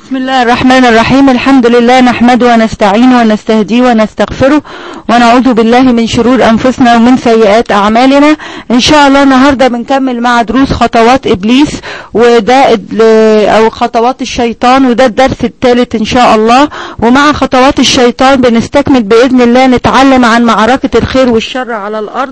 بسم الله الرحمن الرحيم الحمد لله نحمده ونستعينه ونستهديه ونستغفره ونعوذ بالله من شرور أنفسنا ومن سيئات أعمالنا إن شاء الله النهاردة بنكمل مع دروس خطوات إبليس وده ال- أو خطوات الشيطان وده الدرس الثالث إن شاء الله ومع خطوات الشيطان بنستكمل بإذن الله نتعلم عن معركة الخير والشر على الأرض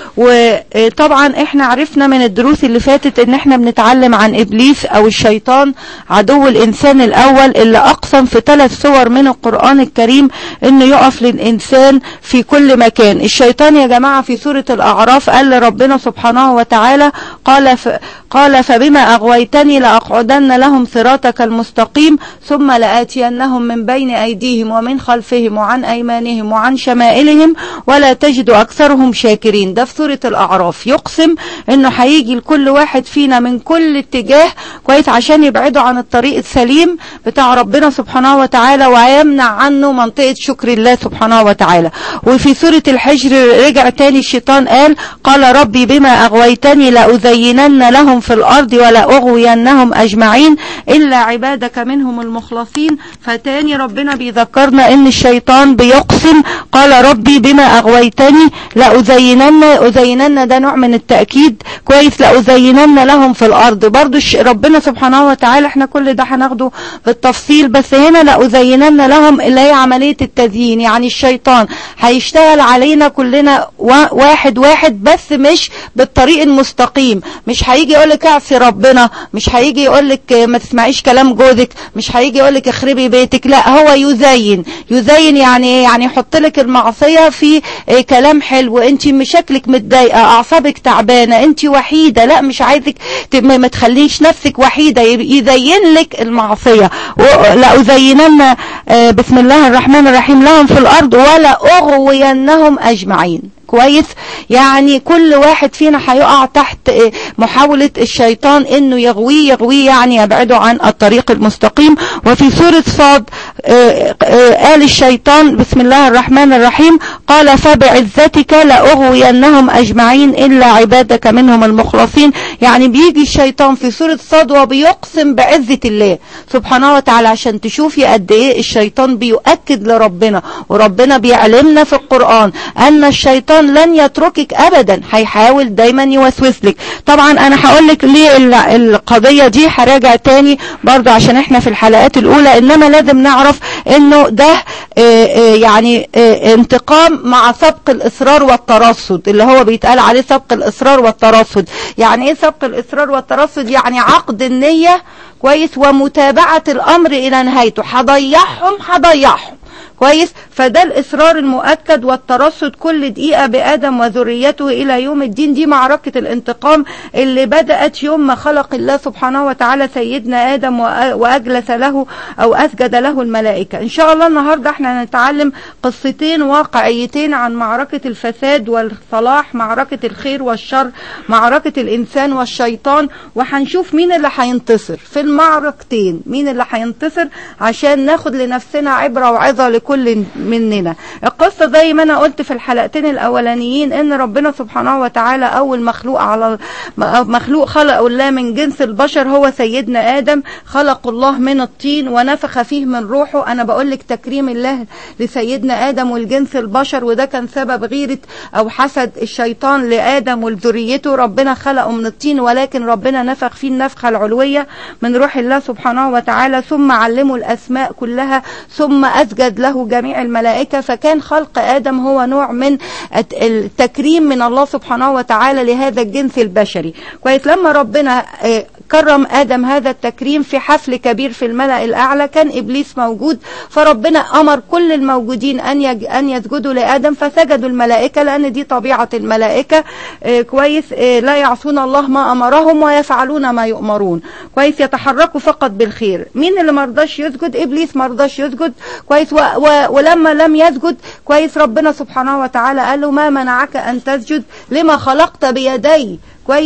وطبعا احنا عرفنا من الدروس اللي فاتت ان احنا بنتعلم عن إبليس أو الشيطان عدو الإنسان الأول اللي أقسم في ثلاث صور من القرآن الكريم إنه يقف للإنسان في كل مكان الشيطان يا جماعة في سورة الأعراف قال لربنا سبحانه وتعالى قال ف... قال فبما أغويتني لأقعدن لهم صراطك المستقيم ثم لآتينهم من بين أيديهم ومن خلفهم وعن أيمانهم وعن شمائلهم ولا تجد أكثرهم شاكرين ده في سورة الأعراف يقسم إنه هيجي لكل واحد فينا من كل اتجاه كويس عشان يبعده عن الطريق السليم بتاع ربنا سبحانه وتعالى ويمنع عنه منطقة شكر الله سبحانه وتعالى وفي سورة الحجر رجع تاني الشيطان قال قال ربي بما أغويتني لأزينن لهم في الأرض ولأغوينهم أجمعين إلا عبادك منهم المخلصين فتاني ربنا بيذكرنا إن الشيطان بيقسم قال ربي بما أغويتني لأزينن أزينن ده نوع من التأكيد كويس لأزينن لهم في الأرض برضو الش- ربنا سبحانه وتعالى احنا كل ده هناخده بالتفصيل بس هنا لأزينن لهم اللي هي عملية التزيين يعني الشيطان هيشتغل علينا كلنا وا- واحد واحد بس مش بالطريق المستقيم مش هيجي يقولك اعصي ربنا مش هيجي يقولك ما تسمعيش كلام جوزك مش هيجي يقولك اخربي بيتك لا هو يزين يزين يعني ايه يعني يحط لك المعصية في اه، كلام حلو انت شكلك متضايقة اعصابك تعبانة انت وحيدة لا مش عايزك ت- ما ما تخليش نفسك وحيدة يب- يزين لك المعصية و- لا أزينن آه، بسم الله الرحمن الرحيم لهم في الأرض ولا أغوينهم أجمعين كويس يعني كل واحد فينا هيقع تحت آه، محاولة الشيطان انه يغويه يغويه يعني يبعده عن الطريق المستقيم وفي سورة صاد آه، آه، قال الشيطان بسم الله الرحمن الرحيم قال فبعزتك لأغوينهم أجمعين إلا عبادك منهم المخلصين يعني بيجي الشيطان في سورة صاد وبيقسم بعزة الله سبحانه وتعالى عشان تشوفي قد ايه الشيطان بيؤكد لربنا وربنا بيعلمنا في القرآن أن الشيطان لن يتركك أبدا هيحاول دايما يوسوس لك طبعا أنا هقول لك ليه ال- القضية دي هراجع تاني برضو عشان احنا في الحلقات الأولى إنما لازم نعرف إنه ده آه، آه، يعني آه، انتقام مع سبق الإصرار والترصد اللي هو بيتقال عليه سبق الإصرار والترصد يعني ايه سبق الإصرار والترصد يعني عقد النية كويس ومتابعة الأمر إلى نهايته هضيعهم هضيعهم كويس فده الإصرار المؤكد والترصد كل دقيقة بآدم وذريته إلى يوم الدين دي معركة الانتقام اللي بدأت يوم ما خلق الله سبحانه وتعالى سيدنا آدم وأ- وأجلس له أو أسجد له الملائكة إن شاء الله النهاردة احنا هنتعلم قصتين واقعيتين عن معركة الفساد والصلاح معركة الخير والشر معركة الإنسان والشيطان وهنشوف مين اللي هينتصر في المعركتين مين اللي هينتصر عشان ناخد لنفسنا عبرة وعظة لكل مننا القصة زي ما أنا قلت في الحلقتين الأولانيين إن ربنا سبحانه وتعالى أول مخلوق على مخلوق خلقه الله من جنس البشر هو سيدنا آدم خلق الله من الطين ونفخ فيه من روحه أنا بقول لك تكريم الله لسيدنا آدم والجنس البشر وده كان سبب غيرة أو حسد الشيطان لآدم ولذريته ربنا خلقه من الطين ولكن ربنا نفخ فيه النفخة العلوية من روح الله سبحانه وتعالى ثم علمه الأسماء كلها ثم أسجد له جميع الملائكة فكان خلق آدم هو نوع من الت- التكريم من الله سبحانه وتعالى لهذا الجنس البشري كويس لما ربنا آه، كرم آدم هذا التكريم في حفل كبير في الملأ الأعلى كان إبليس موجود فربنا أمر كل الموجودين أن يج... أن يسجدوا لآدم فسجدوا الملائكة لأن دي طبيعة الملائكة آه، كويس آه، لا يعصون الله ما أمرهم ويفعلون ما يؤمرون كويس يتحركوا فقط بالخير مين اللي مرضاش يسجد إبليس مرضاش يسجد كويس و... و... ولما لم يسجد كويس ربنا سبحانه وتعالى قال له ما منعك أن تسجد لما خلقت بيدي كويس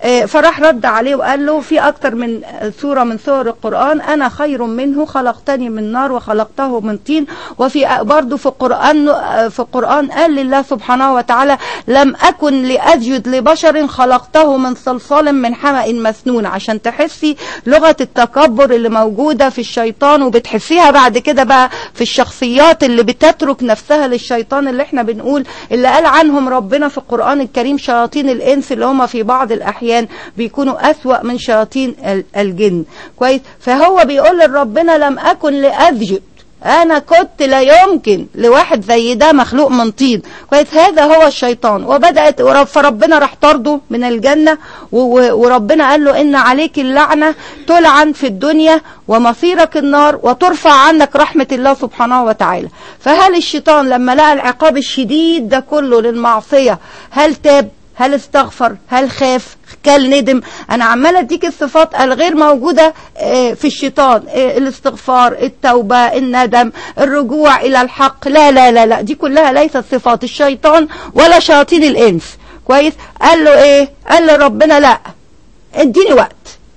آه، فراح رد عليه وقال له في اكتر من سورة من سور القرآن انا خير منه خلقتني من نار وخلقته من طين وفي برضه في القرآن آه، في القرآن قال لله سبحانه وتعالى لم اكن لاسجد لبشر خلقته من صلصال من حمأ مسنون عشان تحسي لغة التكبر اللي موجودة في الشيطان وبتحسيها بعد كده بقى في الشخصيات اللي بتترك نفسها للشيطان اللي احنا بنقول اللي قال عنهم ربنا في القرآن الكريم شياطين الانس اللي هم في بعض الاحيان بيكونوا اسوأ من شياطين ال- الجن كويس فهو بيقول لربنا لم اكن لاسجد انا كنت لا يمكن لواحد زي ده مخلوق من طين كويس هذا هو الشيطان وبدات ورب- فربنا راح طرده من الجنه و- و- وربنا قال له ان عليك اللعنه تلعن في الدنيا ومصيرك النار وترفع عنك رحمه الله سبحانه وتعالى فهل الشيطان لما لقى العقاب الشديد ده كله للمعصيه هل تاب هل استغفر هل خاف كل ندم انا عماله اديك الصفات الغير موجوده آه، في الشيطان آه، الاستغفار التوبه الندم الرجوع الى الحق لا لا لا لا دي كلها ليست صفات الشيطان ولا شياطين الانس كويس قال له ايه قال له ربنا لا اديني وقت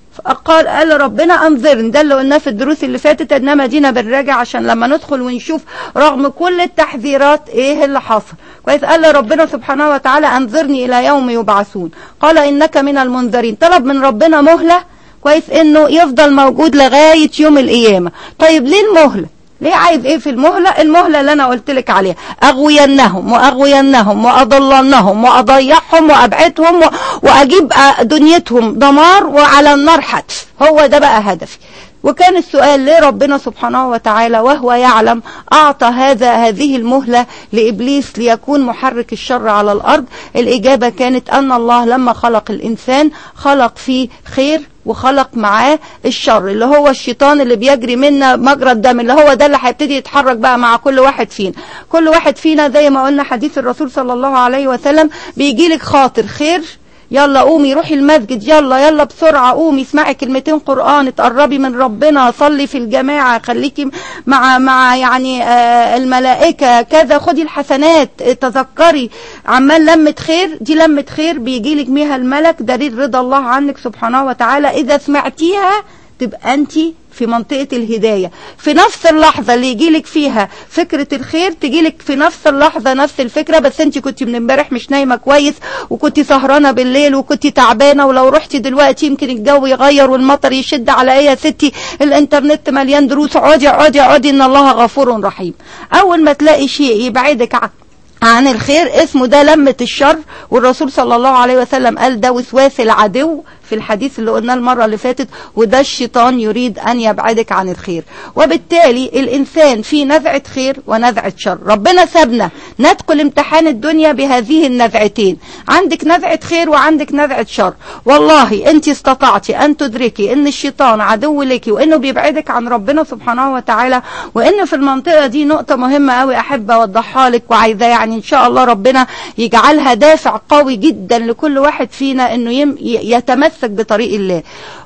قال قال ربنا انظرني ده اللي قلناه في الدروس اللي فاتت انما دينا بنراجع عشان لما ندخل ونشوف رغم كل التحذيرات ايه اللي حصل كويس قال ربنا سبحانه وتعالى انظرني الى يوم يبعثون قال انك من المنذرين طلب من ربنا مهله كويس انه يفضل موجود لغايه يوم القيامه طيب ليه المهله ليه عايز ايه في المهلة المهلة اللي انا قلت لك عليها اغوينهم واغوينهم واضلنهم واضيعهم وابعدهم و- واجيب آه، دنيتهم دمار وعلى النار حتف هو ده بقى هدفي وكان السؤال ليه ربنا سبحانه وتعالى وهو يعلم أعطى هذا هذه المهلة لإبليس ليكون محرك الشر على الأرض الإجابة كانت أن الله لما خلق الإنسان خلق فيه خير وخلق معاه الشر اللي هو الشيطان اللي بيجري منا مجرى الدم اللي هو ده اللي هيبتدي يتحرك بقى مع كل واحد فينا كل واحد فينا زي ما قلنا حديث الرسول صلى الله عليه وسلم بيجي لك خاطر خير يلا قومي روحي المسجد يلا يلا بسرعة قومي اسمعي كلمتين قرآن اتقربي من ربنا صلي في الجماعة خليكي مع مع يعني آه الملائكة كذا خدي الحسنات آه، تذكري عمال لمة خير دي لمة خير بيجيلك بيها الملك دليل رضا الله عنك سبحانه وتعالى إذا سمعتيها تبقى انت في منطقة الهداية في نفس اللحظة اللي يجيلك فيها فكرة الخير تجيلك في نفس اللحظة نفس الفكرة بس انت كنت من امبارح مش نايمة كويس وكنت سهرانة بالليل وكنت تعبانة ولو رحتي دلوقتي يمكن الجو يغير والمطر يشد على ايه يا ستي الانترنت مليان دروس اقعدي اقعدي اقعدي ان الله غفور رحيم اول ما تلاقي شيء يبعدك عن عن الخير اسمه ده لمة الشر والرسول صلى الله عليه وسلم قال ده وسواس العدو في الحديث اللي قلناه المرة اللي فاتت وده الشيطان يريد أن يبعدك عن الخير وبالتالي الإنسان في نزعة خير ونزعة شر ربنا سابنا ندخل امتحان الدنيا بهذه النزعتين عندك نزعة خير وعندك نزعة شر والله انت استطعتي أن تدركي أن الشيطان عدو لك وأنه بيبعدك عن ربنا سبحانه وتعالى وأن في المنطقة دي نقطة مهمة قوي أحب أوضحها لك وعايزة يعني إن شاء الله ربنا يجعلها دافع قوي جدا لكل واحد فينا أنه يم- ي- يتمسك بطريق الله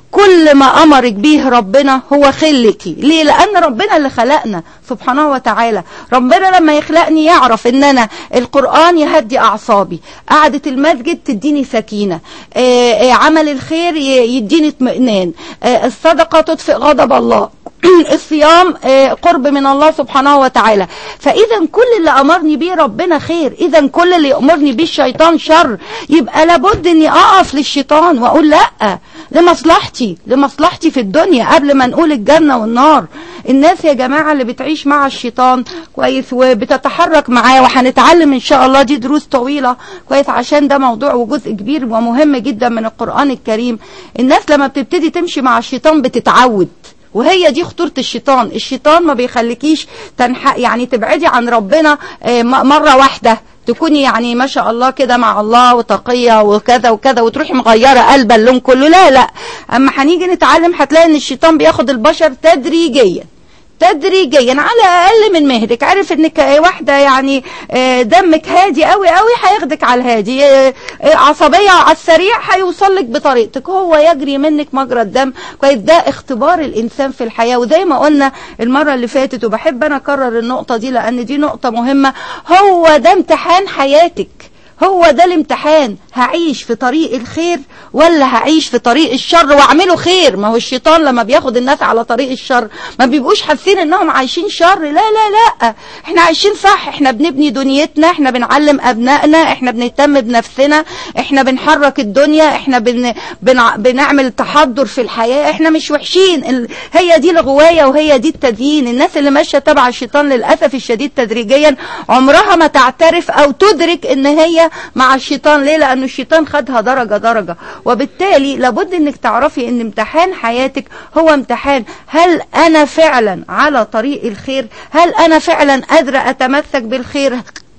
كل ما أمرك به ربنا هو خلك ليه لأن ربنا اللي خلقنا سبحانه وتعالى ربنا لما يخلقني يعرف ان انا القرآن يهدي اعصابي قعدة المسجد تديني سكينة آه، آه، عمل الخير ي- يديني اطمئنان آه، الصدقة تطفئ غضب الله الصيام آه، قرب من الله سبحانه وتعالى فاذا كل اللي امرني بيه ربنا خير اذا كل اللي يامرني بيه الشيطان شر يبقى لابد اني اقف للشيطان واقول لا لمصلحتي لمصلحتي في الدنيا قبل ما نقول الجنة والنار الناس يا جماعة اللي بتعيش مع الشيطان كويس وبتتحرك معاه وهنتعلم ان شاء الله دي دروس طويلة كويس عشان ده موضوع وجزء كبير ومهم جدا من القرآن الكريم الناس لما بتبتدي تمشي مع الشيطان بتتعود وهي دي خطورة الشيطان الشيطان ما بيخليكيش تنح يعني تبعدي عن ربنا آه، م- مرة واحدة تكوني يعني ما شاء الله كده مع الله وتقية وكذا وكذا وتروحي مغيرة قلب اللون كله لا لا اما هنيجي نتعلم هتلاقي ان الشيطان بياخد البشر تدريجيا تدريجيا على اقل من مهلك عارف انك واحده يعني آه، دمك هادي قوي قوي هياخدك على الهادي آه، آه، عصبيه على السريع هيوصل لك بطريقتك هو يجري منك مجرى الدم كويس ده اختبار الانسان في الحياه وزي ما قلنا المره اللي فاتت وبحب انا اكرر النقطه دي لان دي نقطه مهمه هو ده امتحان حياتك هو ده الامتحان هعيش في طريق الخير ولا هعيش في طريق الشر واعمله خير ما هو الشيطان لما بياخد الناس على طريق الشر ما بيبقوش حاسين انهم عايشين شر لا لا لا احنا عايشين صح احنا بنبني دنيتنا احنا بنعلم ابنائنا احنا بنهتم بنفسنا احنا بنحرك الدنيا احنا بن بن بنعمل تحضر في الحياة احنا مش وحشين ال... هي دي الغواية وهي دي التدين الناس اللي ماشية تبع الشيطان للأسف الشديد تدريجيا عمرها ما تعترف او تدرك ان هي مع الشيطان ليه لأن الشيطان خدها درجة درجة وبالتالي لابد انك تعرفي ان امتحان حياتك هو امتحان هل انا فعلا على طريق الخير هل انا فعلا قادرة اتمسك بالخير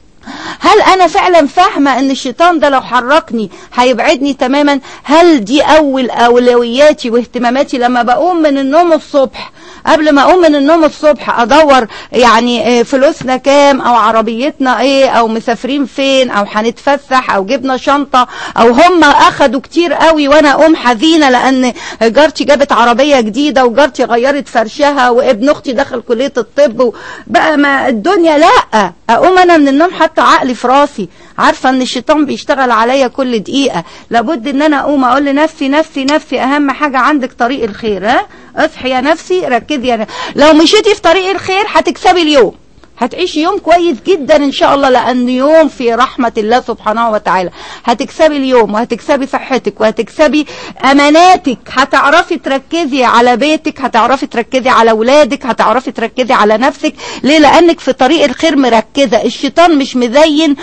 هل انا فعلا فاهمة ان الشيطان ده لو حركني هيبعدني تماما هل دي اول اولوياتي واهتماماتي لما بقوم من النوم الصبح قبل ما اقوم من النوم الصبح ادور يعني فلوسنا كام او عربيتنا ايه او مسافرين فين او هنتفسح او جبنا شنطة او هم اخدوا كتير قوي وانا اقوم حزينة لان جارتي جابت عربية جديدة وجارتي غيرت فرشها وابن اختي دخل كلية الطب بقى ما الدنيا لا اقوم انا من النوم حتى عقلي في راسي عارفة ان الشيطان بيشتغل عليا كل دقيقة لابد ان انا اقوم اقول لنفسي نفسي نفسي اهم حاجة عندك طريق الخير ها اصحي يا نفسي ركزي يا نفسي لو مشيتي في طريق الخير هتكسبي اليوم هتعيشي يوم كويس جدا ان شاء الله لان يوم في رحمة الله سبحانه وتعالى هتكسبي اليوم وهتكسبي صحتك وهتكسبي اماناتك هتعرفي تركزي على بيتك هتعرفي تركزي على اولادك هتعرفي تركزي على نفسك ليه لانك في طريق الخير مركزة الشيطان مش مزين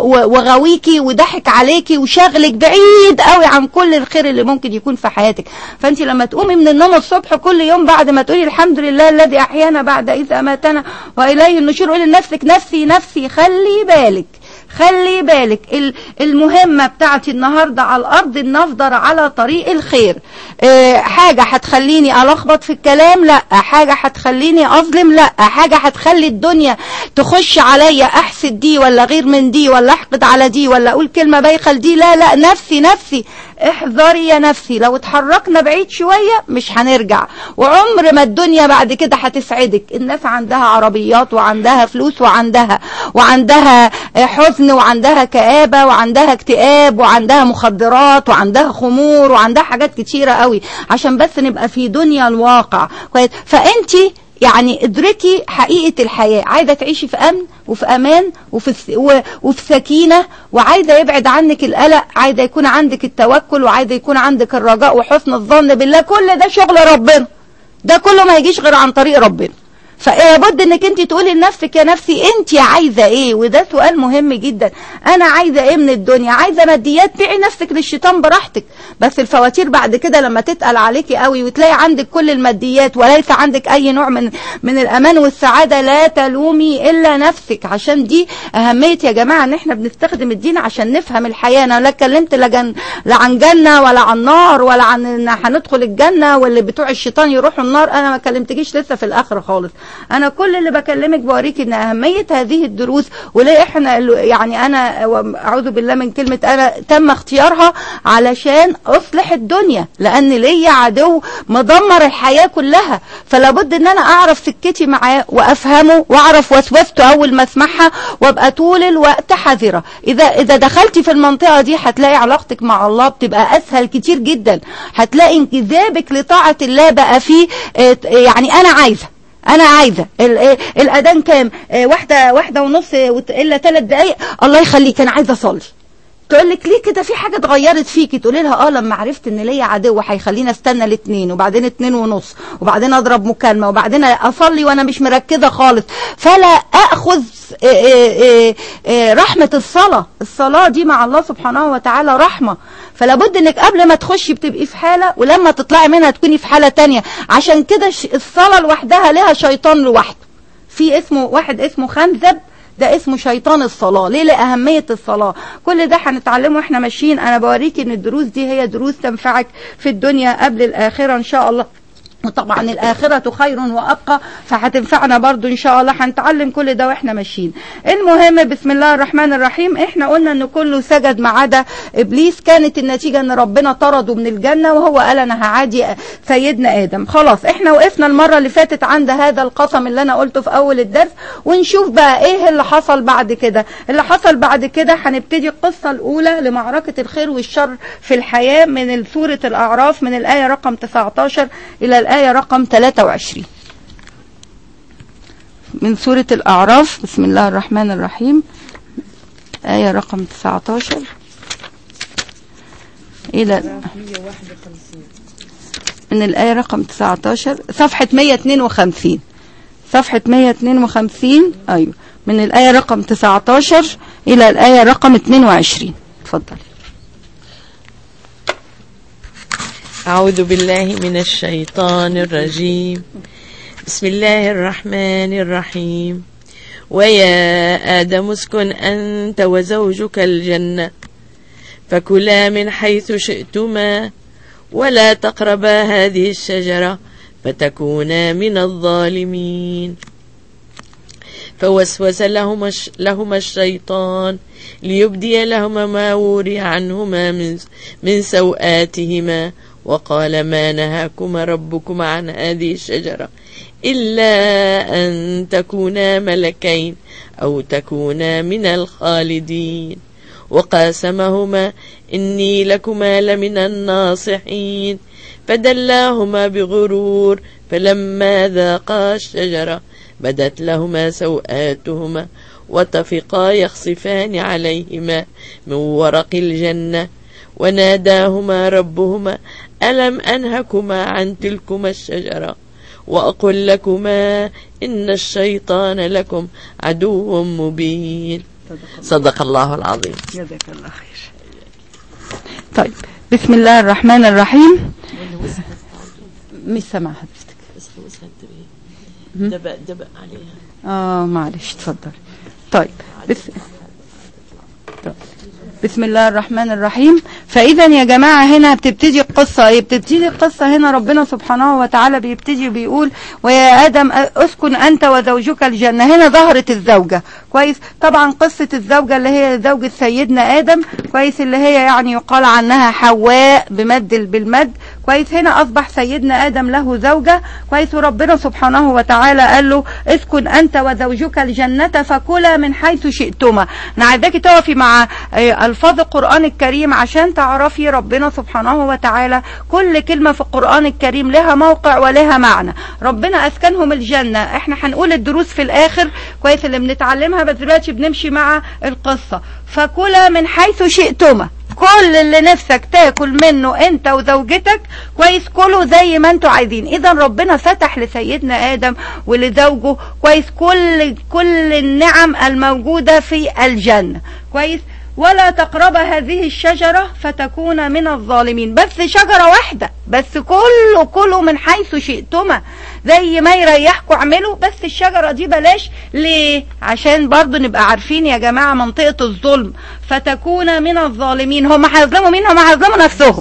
وغويكي وضحك عليكي وشغلك بعيد قوي عن كل الخير اللي ممكن يكون في حياتك فانت لما تقومي من النوم الصبح كل يوم بعد ما تقولي الحمد لله الذي احيانا بعد اذ اماتنا واليه النشور قولي لنفسك نفسي نفسي خلي بالك خلي بالك المهمة بتاعتي النهاردة على الأرض إن أفضل على طريق الخير اه حاجة هتخليني ألخبط في الكلام لا حاجة هتخليني أظلم لا حاجة هتخلي الدنيا تخش عليا أحسد دي ولا غير من دي ولا أحقد على دي ولا أقول كلمة بايخة لدي لا لا نفسي نفسي احذري يا نفسي لو اتحركنا بعيد شوية مش هنرجع وعمر ما الدنيا بعد كده هتسعدك الناس عندها عربيات وعندها فلوس وعندها وعندها حزن وعندها كآبة وعندها اكتئاب وعندها مخدرات وعندها خمور وعندها حاجات كتيرة قوي عشان بس نبقى في دنيا الواقع كويس فانتي يعني ادركي حقيقة الحياة عايزة تعيشي في امن وفي امان وفي, وفي سكينة وعايزة يبعد عنك القلق عايزة يكون عندك التوكل وعايزة يكون عندك الرجاء وحسن الظن بالله كل ده شغل ربنا ده كله ما يجيش غير عن طريق ربنا فلابد انك انت تقولي لنفسك يا نفسي انت عايزه ايه وده سؤال مهم جدا انا عايزه ايه من الدنيا عايزه ماديات بيعي نفسك للشيطان براحتك بس الفواتير بعد كده لما تتقل عليكي قوي وتلاقي عندك كل الماديات وليس عندك اي نوع من من الامان والسعاده لا تلومي الا نفسك عشان دي اهميه يا جماعه ان احنا بنستخدم الدين عشان نفهم الحياه انا لا اتكلمت لا, جن... لا عن جنه ولا عن نار ولا عن ان هندخل الجنه واللي بتوع الشيطان يروحوا النار انا ما كلمتكيش لسه في الاخر خالص انا كل اللي بكلمك بوريك ان اهمية هذه الدروس وليه احنا يعني انا اعوذ بالله من كلمة انا تم اختيارها علشان اصلح الدنيا لان ليا عدو مدمر الحياة كلها فلا بد ان انا اعرف سكتي معاه وافهمه واعرف وسوسته اول ما اسمعها وابقى طول الوقت حذرة اذا اذا دخلتي في المنطقة دي هتلاقي علاقتك مع الله بتبقى اسهل كتير جدا هتلاقي انجذابك لطاعة الله بقى فيه يعني انا عايزه انا عايزه الاذان كام واحده واحده ونص الا ثلاث دقايق الله يخليك انا عايزه اصلي تقول لك ليه كده في حاجه اتغيرت فيكي تقولي لها اه لما عرفت ان ليا عدو هيخليني استنى الاثنين وبعدين اتنين ونص وبعدين اضرب مكالمه وبعدين اصلي وانا مش مركزه خالص فلا اخذ رحمه الصلاه الصلاه دي مع الله سبحانه وتعالى رحمه فلا بد انك قبل ما تخشي بتبقي في حاله ولما تطلعي منها تكوني في حاله تانية عشان كده الصلاه لوحدها لها شيطان لوحده في اسمه واحد اسمه خنزب ده اسمه شيطان الصلاة ليه لأهمية الصلاة كل ده هنتعلمه واحنا ماشيين انا بوريك ان الدروس دي هي دروس تنفعك في الدنيا قبل الاخرة ان شاء الله وطبعا الآخرة خير وأبقى فهتنفعنا برضو إن شاء الله هنتعلم كل ده وإحنا ماشيين المهم بسم الله الرحمن الرحيم إحنا قلنا إن كله سجد ما عدا إبليس كانت النتيجة إن ربنا طرده من الجنة وهو قال أنا هعادي سيدنا آدم خلاص إحنا وقفنا المرة اللي فاتت عند هذا القسم اللي أنا قلته في أول الدرس ونشوف بقى إيه اللي حصل بعد كده اللي حصل بعد كده هنبتدي القصة الأولى لمعركة الخير والشر في الحياة من سورة الأعراف من الآية رقم 19 إلى الآية رقم 23 من سورة الأعراف بسم الله الرحمن الرحيم آية رقم 19 إلى من الآية رقم 19 صفحة 152 صفحة 152 أيوه من الآية رقم 19 إلى الآية رقم 22 اتفضل أعوذ بالله من الشيطان الرجيم بسم الله الرحمن الرحيم ويا آدم اسكن أنت وزوجك الجنة فكلا من حيث شئتما ولا تقربا هذه الشجرة فتكونا من الظالمين فوسوس لهما, لهما الشيطان ليبدي لهما ما وري عنهما من, من سوآتهما وقال ما نهاكما ربكما عن هذه الشجرة إلا أن تكونا ملكين أو تكونا من الخالدين وقاسمهما إني لكما لمن الناصحين فدلاهما بغرور فلما ذاقا الشجرة بدت لهما سوآتهما وطفقا يخصفان عليهما من ورق الجنة وناداهما ربهما ألم أنهكما عن تلكما الشجرة وأقل لكما إن الشيطان لكم عدو مبين صدق الله العظيم جزاك الله خير طيب بسم الله الرحمن الرحيم مش سامع حضرتك دبق دبق عليها اه معلش اتفضل طيب بس طيب. بسم الله الرحمن الرحيم فاذا يا جماعه هنا بتبتدي القصه ايه بتبتدي القصه هنا ربنا سبحانه وتعالى بيبتدي بيقول ويا ادم اسكن انت وزوجك الجنه هنا ظهرت الزوجه كويس طبعا قصه الزوجه اللي هي زوجة سيدنا ادم كويس اللي هي يعني يقال عنها حواء بمد بالمد كويس هنا اصبح سيدنا ادم له زوجه كويس وربنا سبحانه وتعالى قال له اسكن انت وزوجك الجنه فكلا من حيث شئتما انا عايزاكي تقفي مع الفاظ القران الكريم عشان تعرفي ربنا سبحانه وتعالى كل كلمه في القران الكريم لها موقع ولها معنى ربنا اسكنهم الجنه احنا هنقول الدروس في الاخر كويس اللي بنتعلمها بس دلوقتي بنمشي مع القصه فكلا من حيث شئتما كل اللي نفسك تاكل منه انت وزوجتك كويس كله زي ما انتوا عايزين اذا ربنا فتح لسيدنا ادم ولزوجه كويس كل كل النعم الموجوده في الجنه كويس ولا تقرب هذه الشجرة فتكون من الظالمين بس شجرة واحدة بس كله كله من حيث شئتما زي ما يريحكم اعملوا بس الشجرة دي بلاش ليه عشان برضو نبقى عارفين يا جماعة منطقة الظلم فتكون من الظالمين هم هيظلموا مين هم هيظلموا نفسهم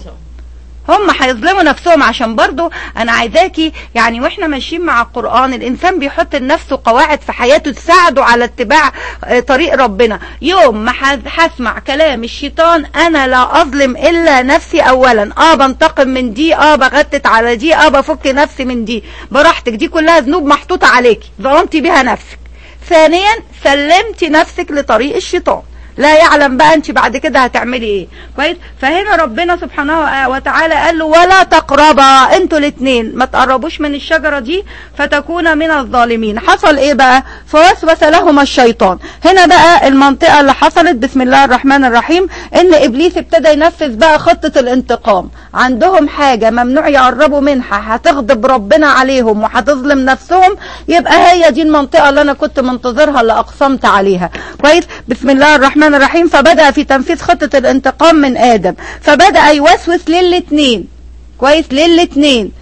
هم هيظلموا نفسهم عشان برضو انا عايزاكي يعني واحنا ماشيين مع القرآن الانسان بيحط لنفسه قواعد في حياته تساعده على اتباع طريق ربنا يوم ما هسمع كلام الشيطان انا لا اظلم الا نفسي اولا اه بنتقم من دي اه بغتت على دي اه بفك نفسي من دي براحتك دي كلها ذنوب محطوطة عليكي ظلمتي بها نفسك ثانيا سلمتي نفسك لطريق الشيطان لا يعلم بقى انت بعد كده هتعملي ايه كويس فهنا ربنا سبحانه وتعالى قال له ولا تقربا انتوا الاثنين ما تقربوش من الشجره دي فتكون من الظالمين حصل ايه بقى فوسوس لهما الشيطان هنا بقى المنطقه اللي حصلت بسم الله الرحمن الرحيم ان ابليس ابتدى ينفذ بقى خطه الانتقام عندهم حاجه ممنوع يقربوا منها هتغضب ربنا عليهم وهتظلم نفسهم يبقى هي دي المنطقه اللي انا كنت منتظرها اللي اقسمت عليها كويس بسم الله الرحمن الرحمن الرحيم فبدأ في تنفيذ خطة الانتقام من آدم فبدأ يوسوس للاثنين كويس للاثنين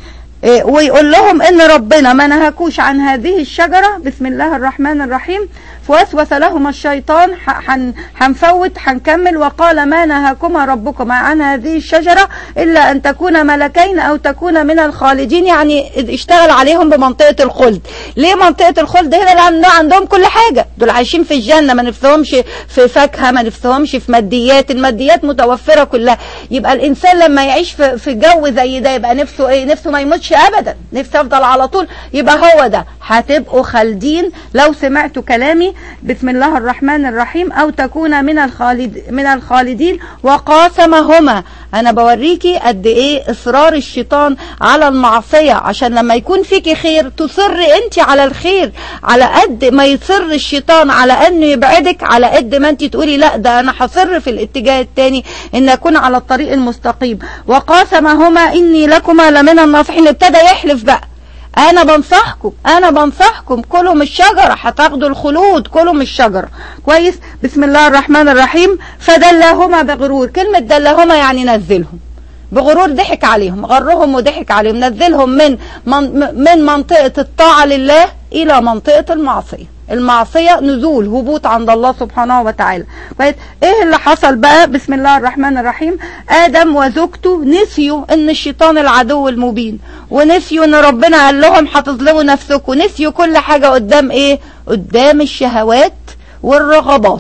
إيه، ويقول لهم ان ربنا ما نهاكوش عن هذه الشجرة بسم الله الرحمن الرحيم فوسوس لهما الشيطان ح- حن- هنفوت هنكمل وقال ما نهاكما ربكما عن هذه الشجرة إلا أن تكون ملكين أو تكون من الخالدين يعني اشتغل عليهم بمنطقة الخلد ليه منطقة الخلد هنا لأن عندهم كل حاجة دول عايشين في الجنة ما نفسهمش في فاكهة ما نفسهمش في ماديات الماديات متوفرة كلها يبقى الإنسان لما يعيش في, في جو زي ده يبقى نفسه إيه نفسه ما يموتش أبدا نفسه يفضل على طول يبقى هو ده هتبقوا خالدين لو سمعتوا كلامي بسم الله الرحمن الرحيم أو تكون من الخالد من الخالدين وقاسمهما أنا بوريكي قد إيه إصرار الشيطان على المعصية عشان لما يكون فيكي خير تصر أنت على الخير على قد ما يصر الشيطان على أنه يبعدك على قد ما أنت تقولي لا ده أنا هصر في الاتجاه التاني إن أكون على الطريق المستقيم وقاسمهما إني لكما لمن الناصحين ابتدى يحلف بقى انا بنصحكم انا بنصحكم كلوا من الشجرة هتاخدوا الخلود كلوا من الشجرة كويس بسم الله الرحمن الرحيم فدلاهما بغرور كلمة دلاهما يعني نزلهم بغرور ضحك عليهم غرهم وضحك عليهم نزلهم من من, من منطقة الطاعة لله الى منطقة المعصية المعصية نزول هبوط عند الله سبحانه وتعالى كويس ايه اللي حصل بقى بسم الله الرحمن الرحيم ادم وزوجته نسيوا ان الشيطان العدو المبين ونسيوا ان ربنا قال لهم هتظلموا نفسكم نسيوا كل حاجة قدام ايه قدام الشهوات والرغبات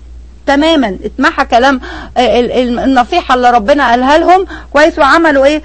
تماما اتمحى كلام ال- ال- النصيحة اللي ربنا قالها لهم كويس وعملوا ايه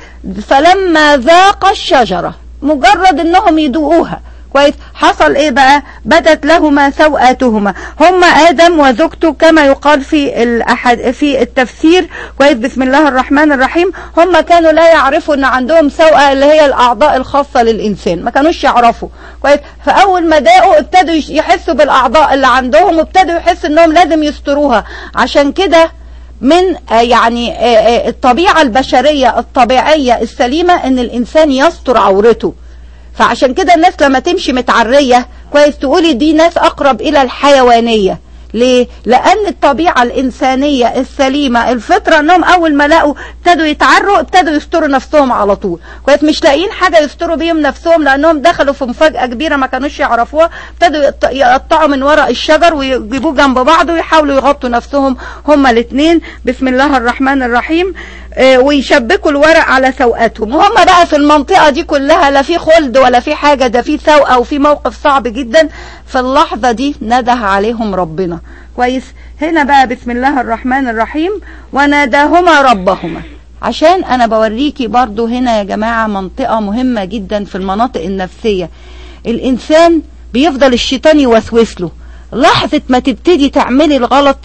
فلما ذاق الشجرة مجرد انهم يدوقوها كويس حصل ايه بقى بدت لهما سوءاتهما هما ادم وزوجته كما يقال في الاحد في التفسير كويس بسم الله الرحمن الرحيم هما كانوا لا يعرفوا ان عندهم سوءة اللي هي الاعضاء الخاصة للانسان ما كانوش يعرفوا كويس فاول ما داقوا ابتدوا يش- يحسوا بالاعضاء اللي عندهم وابتدوا يحسوا انهم لازم يستروها عشان كده من آه، يعني آه، آه، الطبيعة البشرية الطبيعية السليمة ان الانسان يستر عورته فعشان كده الناس لما تمشي متعرية كويس تقولي دي ناس أقرب إلى الحيوانية ليه؟ لأن الطبيعة الإنسانية السليمة الفطرة أنهم أول ما لقوا ابتدوا يتعروا ابتدوا يستروا نفسهم على طول كويس مش لاقيين حاجة يستروا بيهم نفسهم لأنهم دخلوا في مفاجأة كبيرة ما كانوش يعرفوها ابتدوا يقط- يقطعوا من ورق الشجر ويجيبوه جنب بعض ويحاولوا يغطوا نفسهم هما الاثنين بسم الله الرحمن الرحيم آه، ويشبكوا الورق على سوءاتهم وهم بقى في المنطقة دي كلها لا في خلد ولا في حاجة ده في سوءة وفي موقف صعب جدا في اللحظة دي نده عليهم ربنا كويس هنا بقى بسم الله الرحمن الرحيم وناداهما ربهما عشان انا بوريكي برضو هنا يا جماعة منطقة مهمة جدا في المناطق النفسية الانسان بيفضل الشيطان يوسوس له لحظة ما تبتدي تعملي الغلط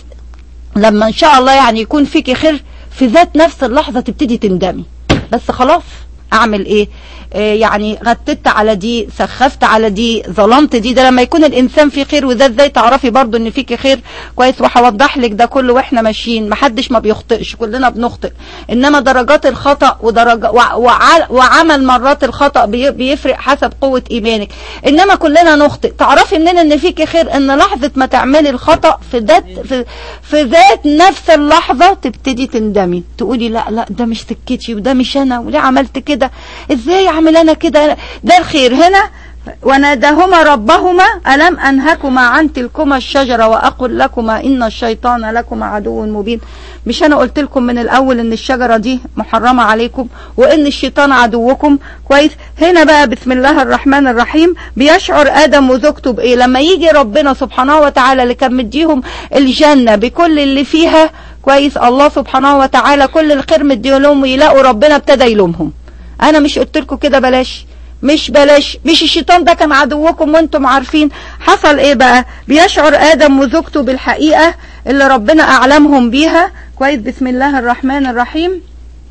لما ان شاء الله يعني يكون فيكي خير في ذات نفس اللحظة تبتدي تندمي بس خلاص اعمل ايه آه يعني غتت على دي سخفت على دي ظلمت دي ده لما يكون الانسان في خير وده ازاي تعرفي برضو ان فيكي خير كويس وهوضح لك ده كله واحنا ماشيين محدش ما بيخطئش كلنا بنخطئ انما درجات الخطأ ودرجة وع وع وعمل مرات الخطأ بي بيفرق حسب قوة ايمانك انما كلنا نخطئ تعرفي منين ان فيكي خير ان لحظة ما تعملي الخطأ في ذات في, في ذات نفس اللحظة تبتدي تندمي تقولي لا لا ده مش سكتي وده مش انا وليه عملت كده ازاي اعمل انا كده ده الخير هنا وناداهما ربهما ألم أنهكما عن تلكما الشجرة وأقل لكما إن الشيطان لكما عدو مبين مش أنا قلت لكم من الأول إن الشجرة دي محرمة عليكم وإن الشيطان عدوكم كويس هنا بقى بسم الله الرحمن الرحيم بيشعر آدم وزوجته بإيه لما يجي ربنا سبحانه وتعالى اللي كان مديهم الجنة بكل اللي فيها كويس الله سبحانه وتعالى كل الخير مديهم ويلاقوا ربنا ابتدى يلومهم أنا مش قلت لكم كده بلاش مش بلاش مش الشيطان ده كان عدوكم وانتم عارفين حصل ايه بقى بيشعر ادم وزوجته بالحقيقة اللي ربنا اعلمهم بيها كويس بسم الله الرحمن الرحيم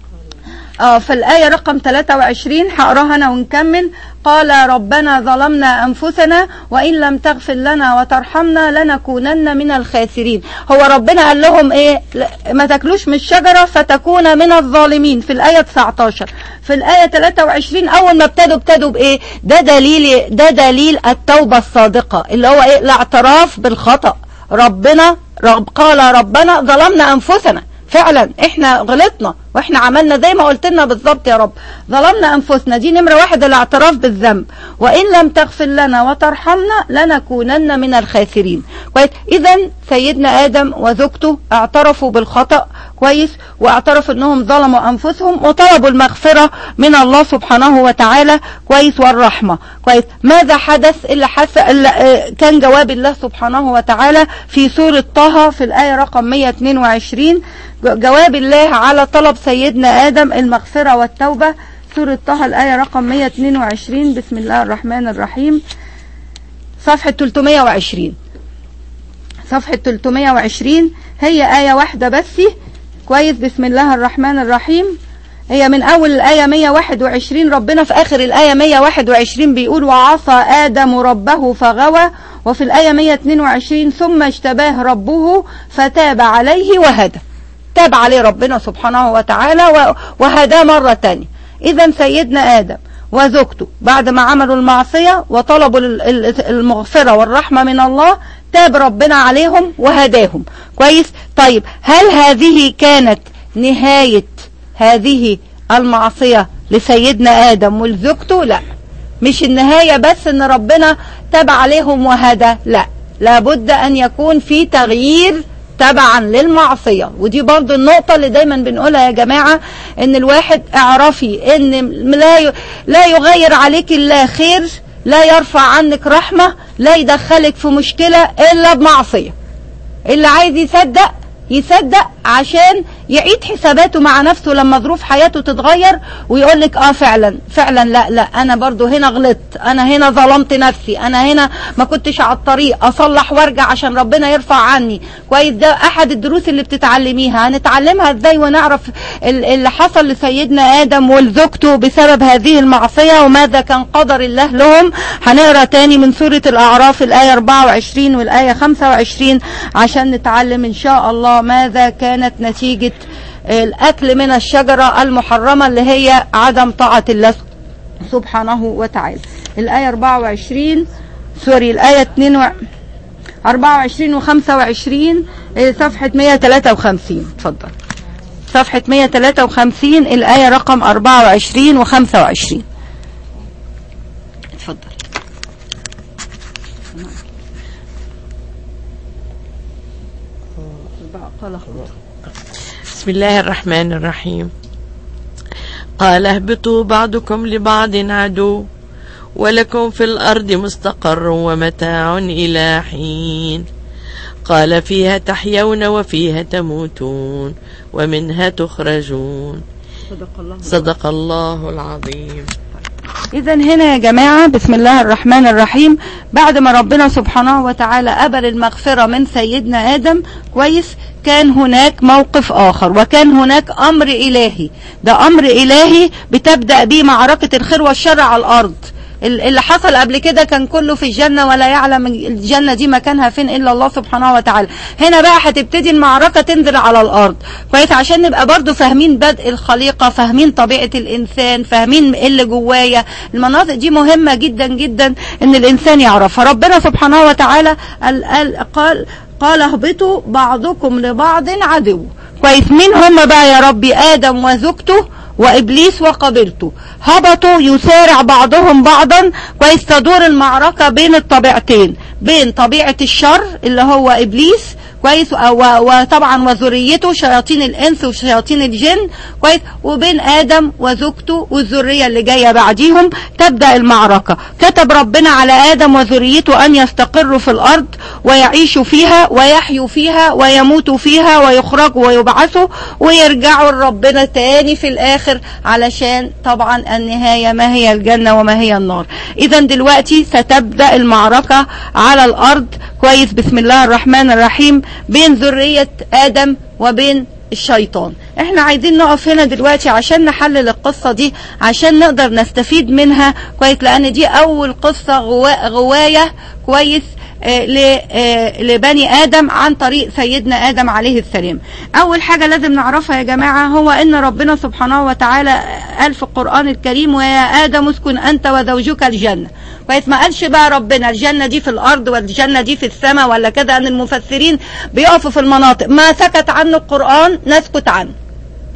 اه في الآية رقم 23 هقراها أنا ونكمل قال ربنا ظلمنا أنفسنا وإن لم تغفر لنا وترحمنا لنكونن من الخاسرين هو ربنا قال لهم إيه ما تاكلوش من الشجرة فتكون من الظالمين في الآية 19 في الآية 23 أول ما ابتدوا ابتدوا بإيه ده دليل ده دليل التوبة الصادقة اللي هو إيه الاعتراف بالخطأ ربنا رب قال ربنا ظلمنا أنفسنا فعلا احنا غلطنا واحنا عملنا زي ما قلت لنا بالظبط يا رب ظلمنا انفسنا دي نمره واحد الاعتراف بالذنب وان لم تغفر لنا وترحمنا لنكونن من الخاسرين كويس اذا سيدنا ادم وزوجته اعترفوا بالخطا كويس واعترفوا انهم ظلموا انفسهم وطلبوا المغفره من الله سبحانه وتعالى كويس والرحمه كويس ماذا حدث اللي حس اللي آه، كان جواب الله سبحانه وتعالى في سوره طه في الايه رقم 122 جواب الله على طلب سيدنا ادم المغفره والتوبه سوره طه الايه رقم 122 بسم الله الرحمن الرحيم صفحه 320 صفحة 320 هي آية واحدة بس كويس بسم الله الرحمن الرحيم هي من أول الآية 121 ربنا في آخر الآية 121 بيقول وعصى آدم ربه فغوى وفي الآية 122 ثم اشتباه ربه فتاب عليه وهدى تاب عليه ربنا سبحانه وتعالى و- وهداه مرة تانية إذا سيدنا آدم وزوجته بعد ما عملوا المعصية وطلبوا ال- ال- المغفرة والرحمة من الله تاب ربنا عليهم وهداهم كويس طيب هل هذه كانت نهاية هذه المعصية لسيدنا آدم ولزوجته لا مش النهاية بس ان ربنا تاب عليهم وهدى لا لابد ان يكون في تغيير تبعا للمعصية ودي برضو النقطة اللي دايما بنقولها يا جماعة ان الواحد اعرفي ان لا ي- لا يغير عليك الله خير لا يرفع عنك رحمة لا يدخلك في مشكلة الا بمعصية اللي عايز يصدق يصدق عشان يعيد حساباته مع نفسه لما ظروف حياته تتغير ويقول لك اه فعلا فعلا لا لا انا برضو هنا غلطت انا هنا ظلمت نفسي انا هنا ما كنتش على الطريق اصلح وارجع عشان ربنا يرفع عني كويس ده احد الدروس اللي بتتعلميها هنتعلمها ازاي ونعرف ال- اللي حصل لسيدنا ادم ولزوجته بسبب هذه المعصية وماذا كان قدر الله لهم هنقرا تاني من سورة الاعراف الاية 24 والاية 25 عشان نتعلم ان شاء الله ماذا كانت نتيجة الاكل من الشجرة المحرمة اللي هي عدم طاعة الله سبحانه وتعالى الآية 24 سوري الآية 22 24 و 25 آه، صفحة 153 اتفضل صفحة 153 الآية رقم 24 و 25 اتفضل قال بسم الله الرحمن الرحيم قال اهبطوا بعضكم لبعض عدو ولكم في الأرض مستقر ومتاع إلى حين قال فيها تحيون وفيها تموتون ومنها تخرجون صدق الله صدق الله العظيم إذا هنا يا جماعة بسم الله الرحمن الرحيم بعد ما ربنا سبحانه وتعالى قبل المغفرة من سيدنا آدم كويس كان هناك موقف آخر وكان هناك أمر إلهي ده أمر إلهي بتبدأ به معركة الخير والشر على الأرض ال- اللي حصل قبل كده كان كله في الجنة ولا يعلم الجنة دي مكانها فين إلا الله سبحانه وتعالى هنا بقى هتبتدي المعركة تنزل على الأرض كويس عشان نبقى برضو فاهمين بدء الخليقة فاهمين طبيعة الإنسان فاهمين إيه اللي جوايا المناطق دي مهمة جدا جدا إن الإنسان يعرفها ربنا سبحانه وتعالى قال, قال, قال, قال اهبطوا بعضكم لبعض عدو كويس مين هم بقى يا ربي آدم وزوجته وابليس وقبيلته هبطوا يسارع بعضهم بعضا كويس تدور المعركه بين الطبيعتين بين طبيعه الشر اللي هو ابليس كويس و- وطبعا وذريته شياطين الانس وشياطين الجن كويس وبين ادم وزوجته والذريه اللي جايه بعديهم تبدا المعركه كتب ربنا على ادم وذريته ان يستقروا في الارض ويعيشوا فيها ويحيوا فيها ويموتوا فيها ويخرجوا ويبعثوا ويرجعوا لربنا تاني في الاخر علشان طبعا النهايه ما هي الجنه وما هي النار اذا دلوقتي ستبدا المعركه على الارض كويس بسم الله الرحمن الرحيم بين ذريه ادم وبين الشيطان احنا عايزين نقف هنا دلوقتي عشان نحلل القصة دي عشان نقدر نستفيد منها كويس لان دي اول قصة غوا غواية كويس آه، ل- آه، لبني ادم عن طريق سيدنا ادم عليه السلام اول حاجة لازم نعرفها يا جماعة هو ان ربنا سبحانه وتعالى قال في القرآن الكريم ويا ادم اسكن انت وزوجك الجنة كويس ما قالش بقى ربنا الجنة دي في الارض والجنة دي في السماء ولا كده ان المفسرين بيقفوا في المناطق ما سكت عنه القرآن نسكت عنه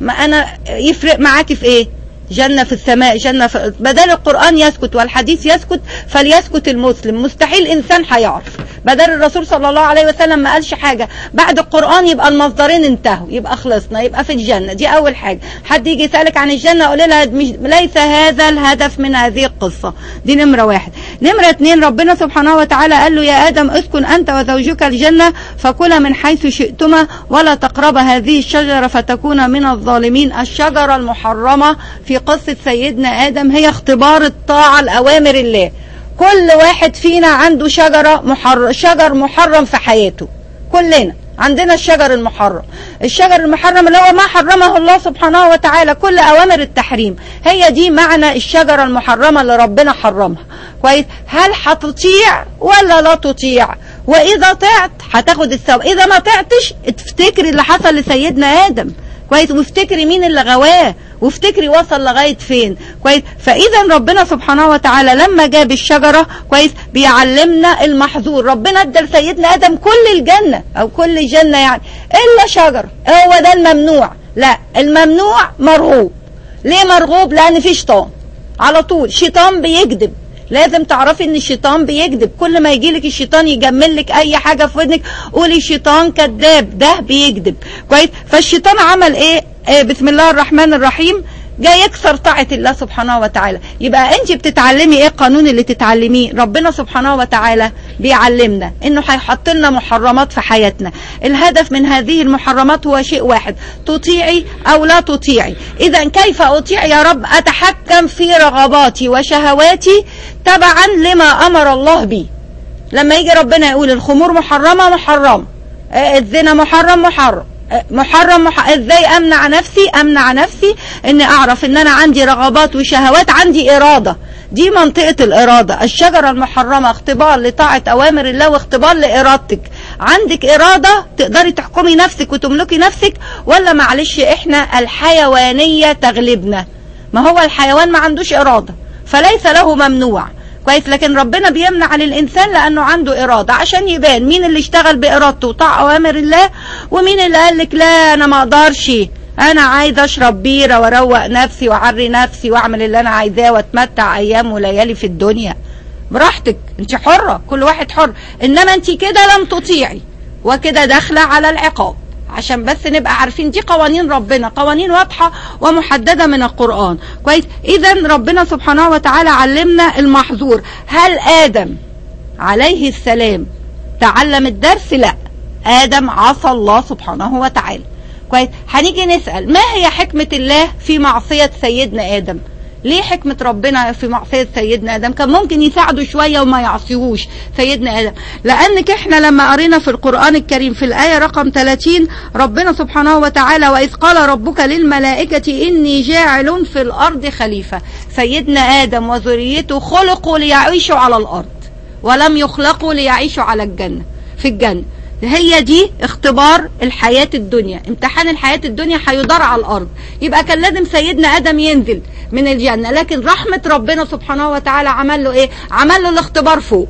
ما انا يفرق معاكي في ايه جنة في السماء جنة في بدل القرآن يسكت والحديث يسكت فليسكت المسلم مستحيل إنسان هيعرف بدل الرسول صلى الله عليه وسلم ما قالش حاجة بعد القرآن يبقى المصدرين انتهوا يبقى خلصنا يبقى في الجنة دي أول حاجة حد يجي يسألك عن الجنة قول لها مش ليس هذا الهدف من هذه القصة دي نمرة واحد نمرة اتنين ربنا سبحانه وتعالى قال له يا آدم اسكن أنت وزوجك الجنة فكلا من حيث شئتما ولا تقرب هذه الشجرة فتكون من الظالمين الشجرة المحرمة في قصة سيدنا آدم هي اختبار الطاعة لأوامر الله كل واحد فينا عنده شجرة محر... شجر محرم في حياته كلنا عندنا الشجر المحرم الشجر المحرم اللي هو ما حرمه الله سبحانه وتعالى كل أوامر التحريم هي دي معنى الشجرة المحرمة اللي ربنا حرمها كويس هل هتطيع ولا لا تطيع وإذا طعت هتاخد الثواب إذا ما طعتش افتكري اللي حصل لسيدنا آدم كويس وافتكري مين اللي غواه وافتكري وصل لغايه فين كويس فاذا ربنا سبحانه وتعالى لما جاب الشجره كويس بيعلمنا المحظور ربنا ادى لسيدنا ادم كل الجنه او كل جنه يعني الا شجره هو ده الممنوع لا الممنوع مرغوب ليه مرغوب لان في شيطان على طول شيطان بيكذب لازم تعرفي ان الشيطان بيكذب كل ما يجيلك الشيطان يجمل لك اي حاجه في ودنك قولي الشيطان كذاب ده بيكذب كويس فالشيطان عمل ايه آه بسم الله الرحمن الرحيم جاي يكسر طاعة الله سبحانه وتعالى يبقى انت بتتعلمي ايه القانون اللي تتعلميه ربنا سبحانه وتعالى بيعلمنا انه هيحط لنا محرمات في حياتنا الهدف من هذه المحرمات هو شيء واحد تطيعي او لا تطيعي اذا كيف اطيع يا رب اتحكم في رغباتي وشهواتي تبعا لما امر الله به لما يجي ربنا يقول الخمور محرمة محرم الزنا محرم محرم محرم مح... ازاي امنع نفسي امنع نفسي ان اعرف ان انا عندي رغبات وشهوات عندي اراده دي منطقة الإرادة الشجرة المحرمة اختبار لطاعة أوامر الله واختبار لإرادتك عندك إرادة تقدري تحكمي نفسك وتملكي نفسك ولا معلش إحنا الحيوانية تغلبنا ما هو الحيوان ما عندوش إرادة فليس له ممنوع كويس لكن ربنا بيمنع للإنسان لأنه عنده إرادة عشان يبان مين اللي اشتغل بإرادته وطاع أوامر الله ومين اللي قال لك لا أنا ما أقدرش أنا عايز أشرب بيرة وأروق نفسي وأعري نفسي وأعمل اللي أنا عايزاه وأتمتع أيام وليالي في الدنيا براحتك أنت حرة كل واحد حر إنما أنت كده لم تطيعي وكده داخلة على العقاب عشان بس نبقى عارفين دي قوانين ربنا قوانين واضحة ومحددة من القرآن كويس إذا ربنا سبحانه وتعالى علمنا المحظور هل آدم عليه السلام تعلم الدرس لا آدم عصى الله سبحانه وتعالى كويس هنيجي نسأل ما هي حكمة الله في معصية سيدنا آدم ليه حكمة ربنا في معصية سيدنا آدم كان ممكن يساعده شوية وما يعصيهوش سيدنا آدم لأنك احنا لما قرينا في القرآن الكريم في الآية رقم 30 ربنا سبحانه وتعالى وإذ قال ربك للملائكة إني جاعل في الأرض خليفة سيدنا آدم وذريته خلقوا ليعيشوا على الأرض ولم يخلقوا ليعيشوا على الجنة في الجنة هي دي اختبار الحياة الدنيا امتحان الحياة الدنيا هيدار على الأرض يبقى كان لازم سيدنا آدم ينزل من الجنة لكن رحمة ربنا سبحانه وتعالى عمل له ايه عمل له الاختبار فوق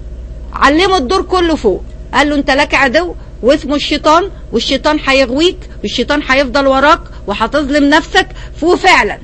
علمه الدور كله فوق قال له انت لك عدو واسمه الشيطان والشيطان هيغويك والشيطان هيفضل وراك وهتظلم نفسك وفعلا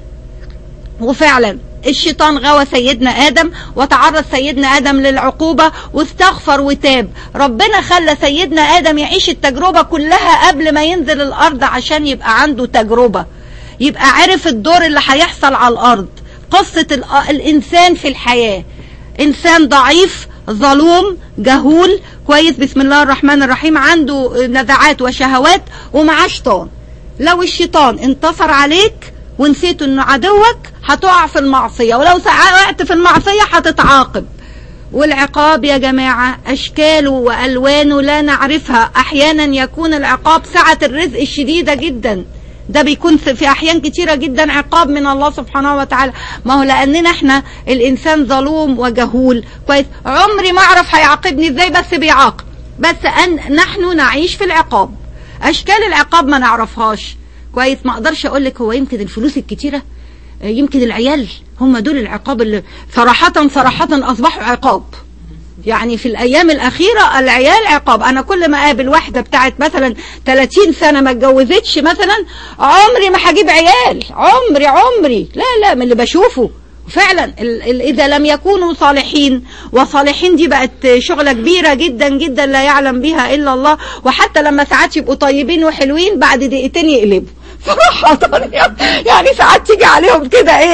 وفعلا الشيطان غوى سيدنا آدم وتعرض سيدنا آدم للعقوبة واستغفر وتاب ربنا خلى سيدنا آدم يعيش التجربة كلها قبل ما ينزل الأرض عشان يبقى عنده تجربة يبقى عرف الدور اللي هيحصل على الأرض قصة الإنسان في الحياة إنسان ضعيف ظلوم جهول كويس بسم الله الرحمن الرحيم عنده نزعات وشهوات ومعاه شيطان لو الشيطان انتصر عليك ونسيت انه عدوك هتقع في المعصية ولو وقعت في المعصية هتتعاقب والعقاب يا جماعة أشكاله وألوانه لا نعرفها أحيانا يكون العقاب سعة الرزق الشديدة جدا ده بيكون في أحيان كتيرة جدا عقاب من الله سبحانه وتعالى ما هو لأننا احنا الإنسان ظلوم وجهول كويس عمري ما أعرف هيعاقبني إزاي بس بيعاقب بس أن نحن نعيش في العقاب أشكال العقاب ما نعرفهاش كويس ما أقدرش أقول لك هو يمكن الفلوس الكتيرة يمكن العيال هم دول العقاب اللي صراحة صراحة أصبحوا عقاب يعني في الايام الاخيره العيال عقاب انا كل ما اقابل واحده بتاعت مثلا 30 سنه ما اتجوزتش مثلا عمري ما هجيب عيال عمري عمري لا لا من اللي بشوفه فعلا ال ال اذا لم يكونوا صالحين وصالحين دي بقت شغله كبيره جدا جدا لا يعلم بها الا الله وحتى لما ساعات يبقوا طيبين وحلوين بعد دقيقتين يقلبوا صراحة يعني ساعات تيجي عليهم كده ايه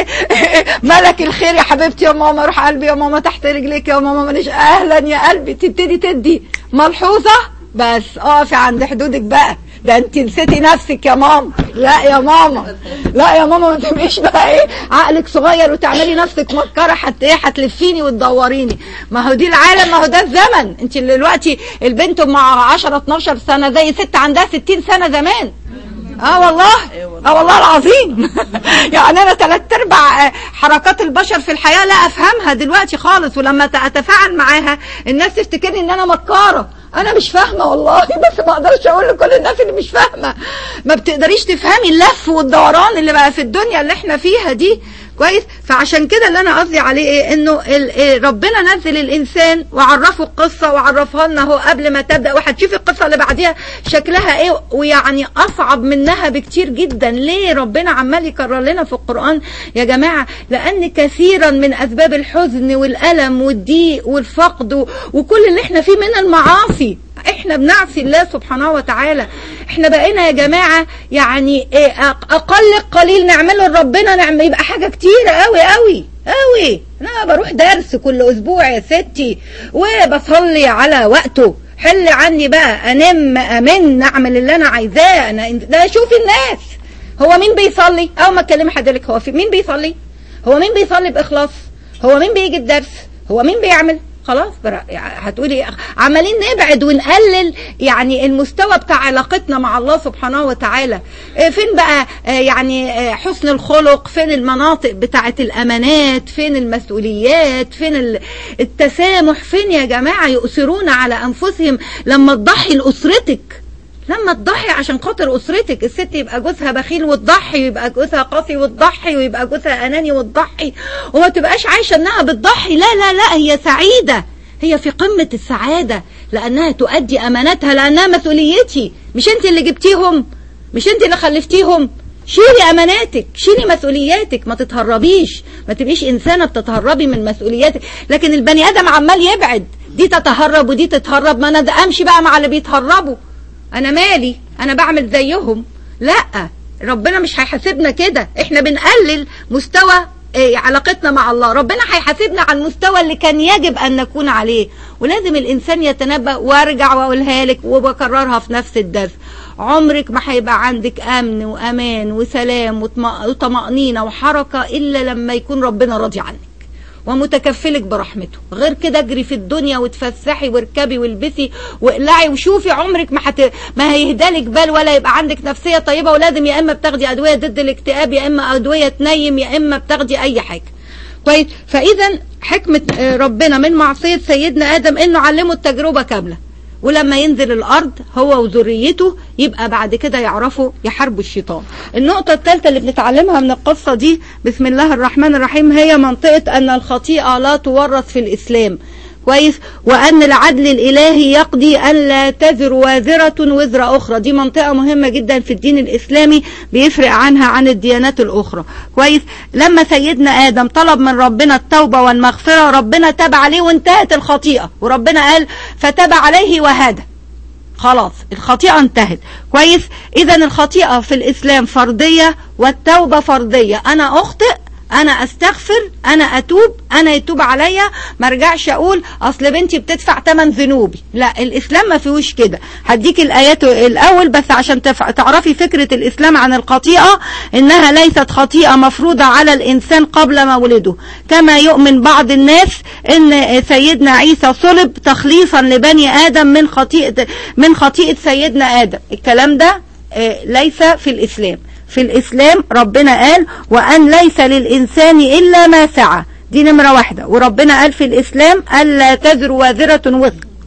ملك الخير يا حبيبتي يا ماما روح قلبي يا ماما تحت رجليك يا ماما مانيش اهلا يا قلبي تبتدي تدي ملحوظة بس اقفي عند حدودك بقى ده انت نسيتي نفسك يا ماما لا يا ماما لا يا ماما ما تبقيش بقى ايه عقلك صغير وتعملي نفسك مكره حتى ايه هتلفيني وتدوريني ما هو دي العالم ما هو ده الزمن انت دلوقتي البنت مع 10 12 سنه زي ست عندها 60 سنه زمان اه والله اه والله العظيم يعني انا ثلاث ارباع حركات البشر في الحياه لا افهمها دلوقتي خالص ولما اتفاعل معاها الناس تفتكرني ان انا مكاره انا مش فاهمه والله بس ما اقدرش اقول لكل الناس اللي مش فاهمه ما بتقدريش تفهمي اللف والدوران اللي بقى في الدنيا اللي احنا فيها دي كويس فعشان كده اللي انا قصدي عليه ايه انه ربنا نزل الانسان وعرفه القصه وعرفها لنا هو قبل ما تبدا وهتشوفي القصه اللي بعديها شكلها ايه ويعني اصعب منها بكتير جدا ليه ربنا عمال يكرر لنا في القران يا جماعه لان كثيرا من اسباب الحزن والالم والضيق والفقد وكل اللي احنا فيه من المعاصي احنا بنعصي الله سبحانه وتعالى احنا بقينا يا جماعة يعني ايه اقل قليل نعمله لربنا نعمل يبقى حاجة كتيرة قوي قوي قوي انا بروح درس كل اسبوع يا ستي وبصلي على وقته حل عني بقى انام امن اعمل اللي انا عايزاه انا ده شوفي الناس هو مين بيصلي اول ما اكلم حضرتك هو في مين بيصلي هو مين بيصلي باخلاص هو مين بيجي الدرس هو مين بيعمل خلاص هتقولي عمالين نبعد ونقلل يعني المستوى بتاع علاقتنا مع الله سبحانه وتعالى فين بقى يعني حسن الخلق فين المناطق بتاعة الأمانات فين المسؤوليات فين التسامح فين يا جماعة يؤثرون على أنفسهم لما تضحي لأسرتك لما تضحي عشان خاطر اسرتك الست يبقى جوزها بخيل وتضحي ويبقى جوزها قاسي وتضحي ويبقى جوزها اناني وتضحي وما تبقاش عايشه انها بتضحي لا لا لا هي سعيده هي في قمه السعاده لانها تؤدي اماناتها لانها مسؤوليتي مش انت اللي جبتيهم مش انت اللي خلفتيهم شيلي اماناتك شيلي مسؤولياتك ما تتهربيش ما تبقيش انسانه بتتهربي من مسؤولياتك لكن البني ادم عمال يبعد دي تتهرب ودي تتهرب ما انا ده امشي بقى مع اللي بيتهربوا انا مالي انا بعمل زيهم لا ربنا مش هيحاسبنا كده احنا بنقلل مستوى ايه علاقتنا مع الله ربنا هيحاسبنا على المستوى اللي كان يجب ان نكون عليه ولازم الانسان يتنبأ وارجع واقولها لك وبكررها في نفس الدرس عمرك ما هيبقى عندك امن وامان وسلام وطمأنينة وحركة الا لما يكون ربنا راضي عنك ومتكفلك برحمته غير كده اجري في الدنيا وتفسحي واركبي والبسي واقلعي وشوفي عمرك ما حت... ما هيهدالك بال ولا يبقى عندك نفسيه طيبه ولازم يا اما بتاخدي ادويه ضد الاكتئاب يا اما ادويه تنيم يا اما بتاخدي اي حاجه كويس فاذا حكمه ربنا من معصيه سيدنا ادم انه علمه التجربه كامله ولما ينزل الارض هو وذريته يبقى بعد كده يعرفوا يحاربوا الشيطان النقطة الثالثة اللي بنتعلمها من القصة دي بسم الله الرحمن الرحيم هي منطقة ان الخطيئة لا تورث في الاسلام كويس وان العدل الالهي يقضي ان لا تزر وازرة وزر اخرى دي منطقة مهمة جدا في الدين الاسلامي بيفرق عنها عن الديانات الاخرى كويس لما سيدنا ادم طلب من ربنا التوبة والمغفرة ربنا تاب عليه وانتهت الخطيئة وربنا قال فتاب عليه وهدى خلاص الخطيئة انتهت كويس اذا الخطيئة في الاسلام فردية والتوبة فردية انا اخطئ انا استغفر انا اتوب انا يتوب عليا ما ارجعش اقول اصل بنتي بتدفع ثمن ذنوبي لا الاسلام ما فيهوش كده هديك الايات الاول بس عشان تف... تعرفي فكره الاسلام عن الخطيئه انها ليست خطيئه مفروضه على الانسان قبل مولده كما يؤمن بعض الناس ان سيدنا عيسى صلب تخليصا لبني ادم من خطيئه من خطيئه سيدنا ادم الكلام ده ليس في الاسلام في الإسلام ربنا قال وأن ليس للإنسان إلا ما سعى دي نمرة واحدة وربنا قال في الإسلام ألا تزر وازرة وزر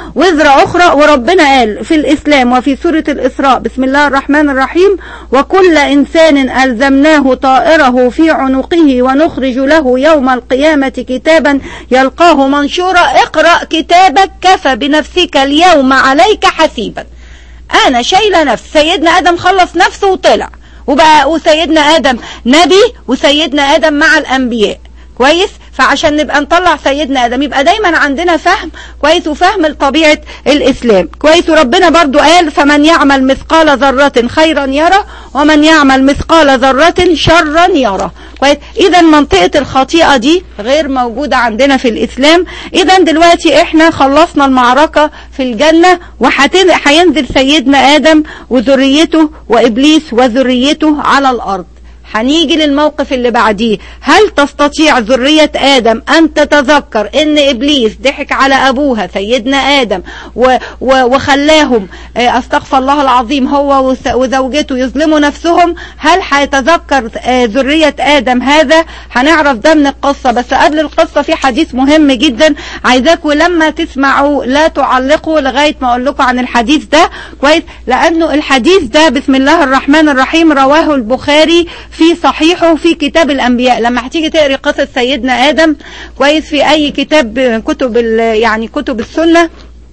وزر أخرى وربنا قال في الإسلام وفي سورة الإسراء بسم الله الرحمن الرحيم وكل إنسان ألزمناه طائره في عنقه ونخرج له يوم القيامة كتابا يلقاه منشورا اقرأ كتابك كفى بنفسك اليوم عليك حسيبا أنا شايلة نفس سيدنا آدم خلص نفسه وطلع وبقى وسيدنا آدم نبي وسيدنا آدم مع الأنبياء كويس فعشان نبقى نطلع سيدنا ادم يبقى دايما عندنا فهم كويس وفهم لطبيعه الاسلام كويس وربنا برضو قال فمن يعمل مثقال ذره خيرا يرى ومن يعمل مثقال ذره شرا يرى كويس اذا منطقه الخطيئه دي غير موجوده عندنا في الاسلام اذا دلوقتي احنا خلصنا المعركه في الجنه وهينزل سيدنا ادم وذريته وابليس وذريته على الارض هنيجي للموقف اللي بعديه هل تستطيع ذرية آدم أن تتذكر أن إبليس ضحك على أبوها سيدنا آدم و و وخلاهم أستغفر الله العظيم هو وزوجته يظلموا نفسهم هل هيتذكر ذرية آدم هذا هنعرف ده من القصة بس قبل القصة في حديث مهم جدا عايزاكم لما تسمعوا لا تعلقوا لغاية ما أقول لكم عن الحديث ده كويس لأنه الحديث ده بسم الله الرحمن الرحيم رواه البخاري في في صحيحه في كتاب الانبياء لما هتيجي تقري قصه سيدنا ادم كويس في اي كتاب كتب يعني كتب السنه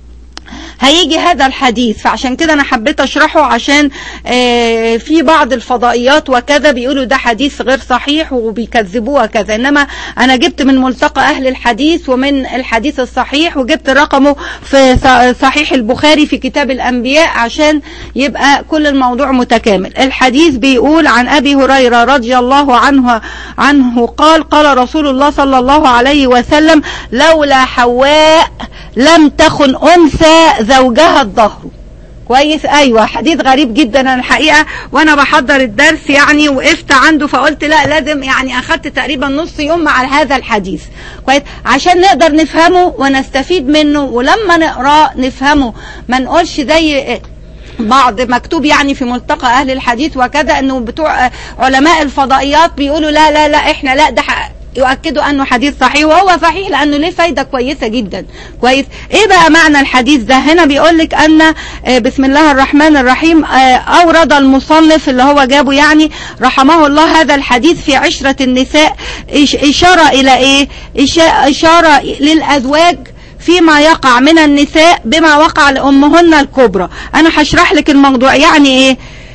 هيجي هذا الحديث فعشان كده انا حبيت اشرحه عشان آه في بعض الفضائيات وكذا بيقولوا ده حديث غير صحيح وبيكذبوه وكذا انما انا جبت من ملتقى اهل الحديث ومن الحديث الصحيح وجبت رقمه في صحيح البخاري في كتاب الانبياء عشان يبقى كل الموضوع متكامل الحديث بيقول عن ابي هريره رضي الله عنه عنه قال قال رسول الله صلى الله عليه وسلم لولا حواء لم تخن انثى زوجها الظهر كويس ايوه حديث غريب جدا انا الحقيقه وانا بحضر الدرس يعني وقفت عنده فقلت لا لازم يعني اخدت تقريبا نص يوم مع هذا الحديث كويس عشان نقدر نفهمه ونستفيد منه ولما نقراه نفهمه ما نقولش زي بعض مكتوب يعني في ملتقى اهل الحديث وكذا انه بتوع علماء الفضائيات بيقولوا لا لا لا احنا لا ده يؤكدوا انه حديث صحيح وهو صحيح لانه ليه فايده كويسه جدا كويس ايه بقى معنى الحديث ده هنا بيقول لك ان بسم الله الرحمن الرحيم اورد المصنف اللي هو جابه يعني رحمه الله هذا الحديث في عشره النساء اشاره الى ايه اشاره للازواج فيما يقع من النساء بما وقع لامهن الكبرى انا هشرح لك الموضوع يعني ايه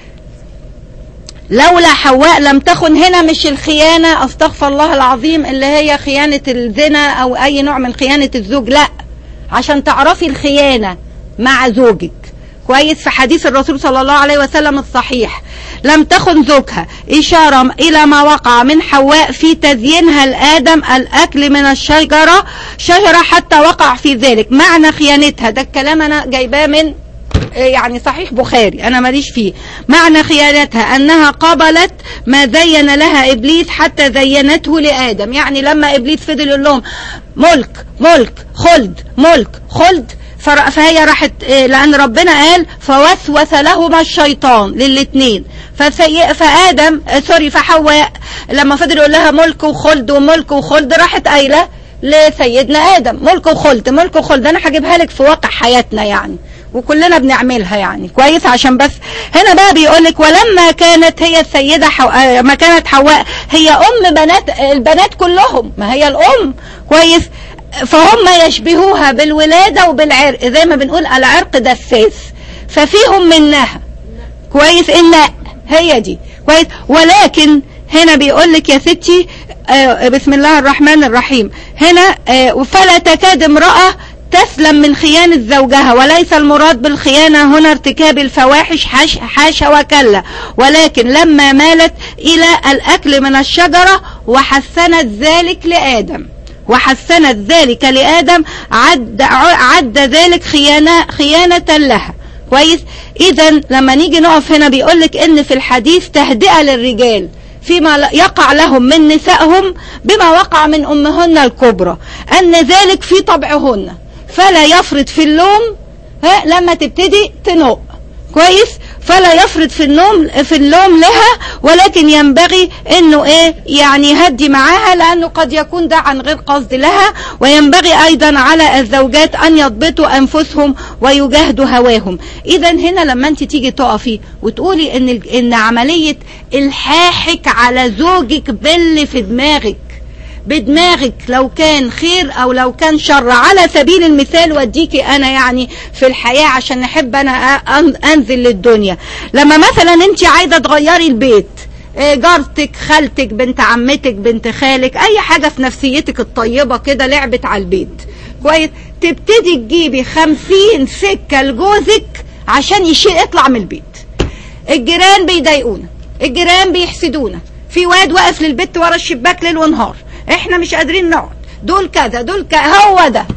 لولا حواء لم تخن هنا مش الخيانة استغفر الله العظيم اللي هي خيانة الزنا او اي نوع من خيانة الزوج لا عشان تعرفي الخيانة مع زوجك كويس في حديث الرسول صلى الله عليه وسلم الصحيح لم تخن زوجها إشارة إلى ما وقع من حواء في تزيينها لآدم الأكل من الشجرة شجرة حتى وقع في ذلك معنى خيانتها ده الكلام أنا جايباه من يعني صحيح بخاري انا ماليش فيه معنى خيانتها انها قبلت ما زين لها ابليس حتى زينته لادم يعني لما ابليس فضل يقول لهم ملك ملك خلد ملك خلد فهي راحت لان ربنا قال فوسوس لهما الشيطان للاثنين فادم سوري فحواء لما فضل يقول لها ملك وخلد وملك وخلد راحت قايله لسيدنا ادم ملك وخلد ملك وخلد انا هجيبها لك في واقع حياتنا يعني وكلنا بنعملها يعني كويس عشان بس هنا بقى بيقول لك ولما كانت هي السيدة حو... ما كانت حواء هي أم بنات البنات كلهم ما هي الأم كويس فهم يشبهوها بالولادة وبالعرق زي ما بنقول العرق دساس ففيهم منها كويس إن هي دي كويس ولكن هنا بيقول لك يا ستي آه بسم الله الرحمن الرحيم هنا آه فلا تكاد امرأة تسلم من خيانة زوجها وليس المراد بالخيانة هنا ارتكاب الفواحش حاش حاشا وكلا ولكن لما مالت إلى الأكل من الشجرة وحسنت ذلك لآدم وحسنت ذلك لآدم عد, عد ذلك خيانة, خيانة لها كويس إذا لما نيجي نقف هنا بيقولك إن في الحديث تهدئة للرجال فيما يقع لهم من نسائهم بما وقع من أمهن الكبرى أن ذلك في طبعهن فلا يفرط في اللوم ها لما تبتدي تنق كويس فلا يفرط في النوم في اللوم لها ولكن ينبغي انه ايه يعني يهدي معاها لانه قد يكون ده عن غير قصد لها وينبغي ايضا على الزوجات ان يضبطوا انفسهم ويجاهدوا هواهم اذا هنا لما انت تيجي تقفي وتقولي ان ان عمليه الحاحك على زوجك باللي في دماغك بدماغك لو كان خير او لو كان شر على سبيل المثال وديكي انا يعني في الحياة عشان نحب انا أن- انزل للدنيا لما مثلا انت عايزة تغيري البيت إيه، جارتك خالتك بنت عمتك بنت خالك اي حاجة في نفسيتك الطيبة كده لعبت على البيت كويس تبتدي تجيبي خمسين سكة لجوزك عشان يشيل يطلع من البيت الجيران بيضايقونا الجيران بيحسدونا في واد واقف للبت ورا الشباك ليل ونهار احنا مش قادرين نقعد دول كذا دول كذا هو ده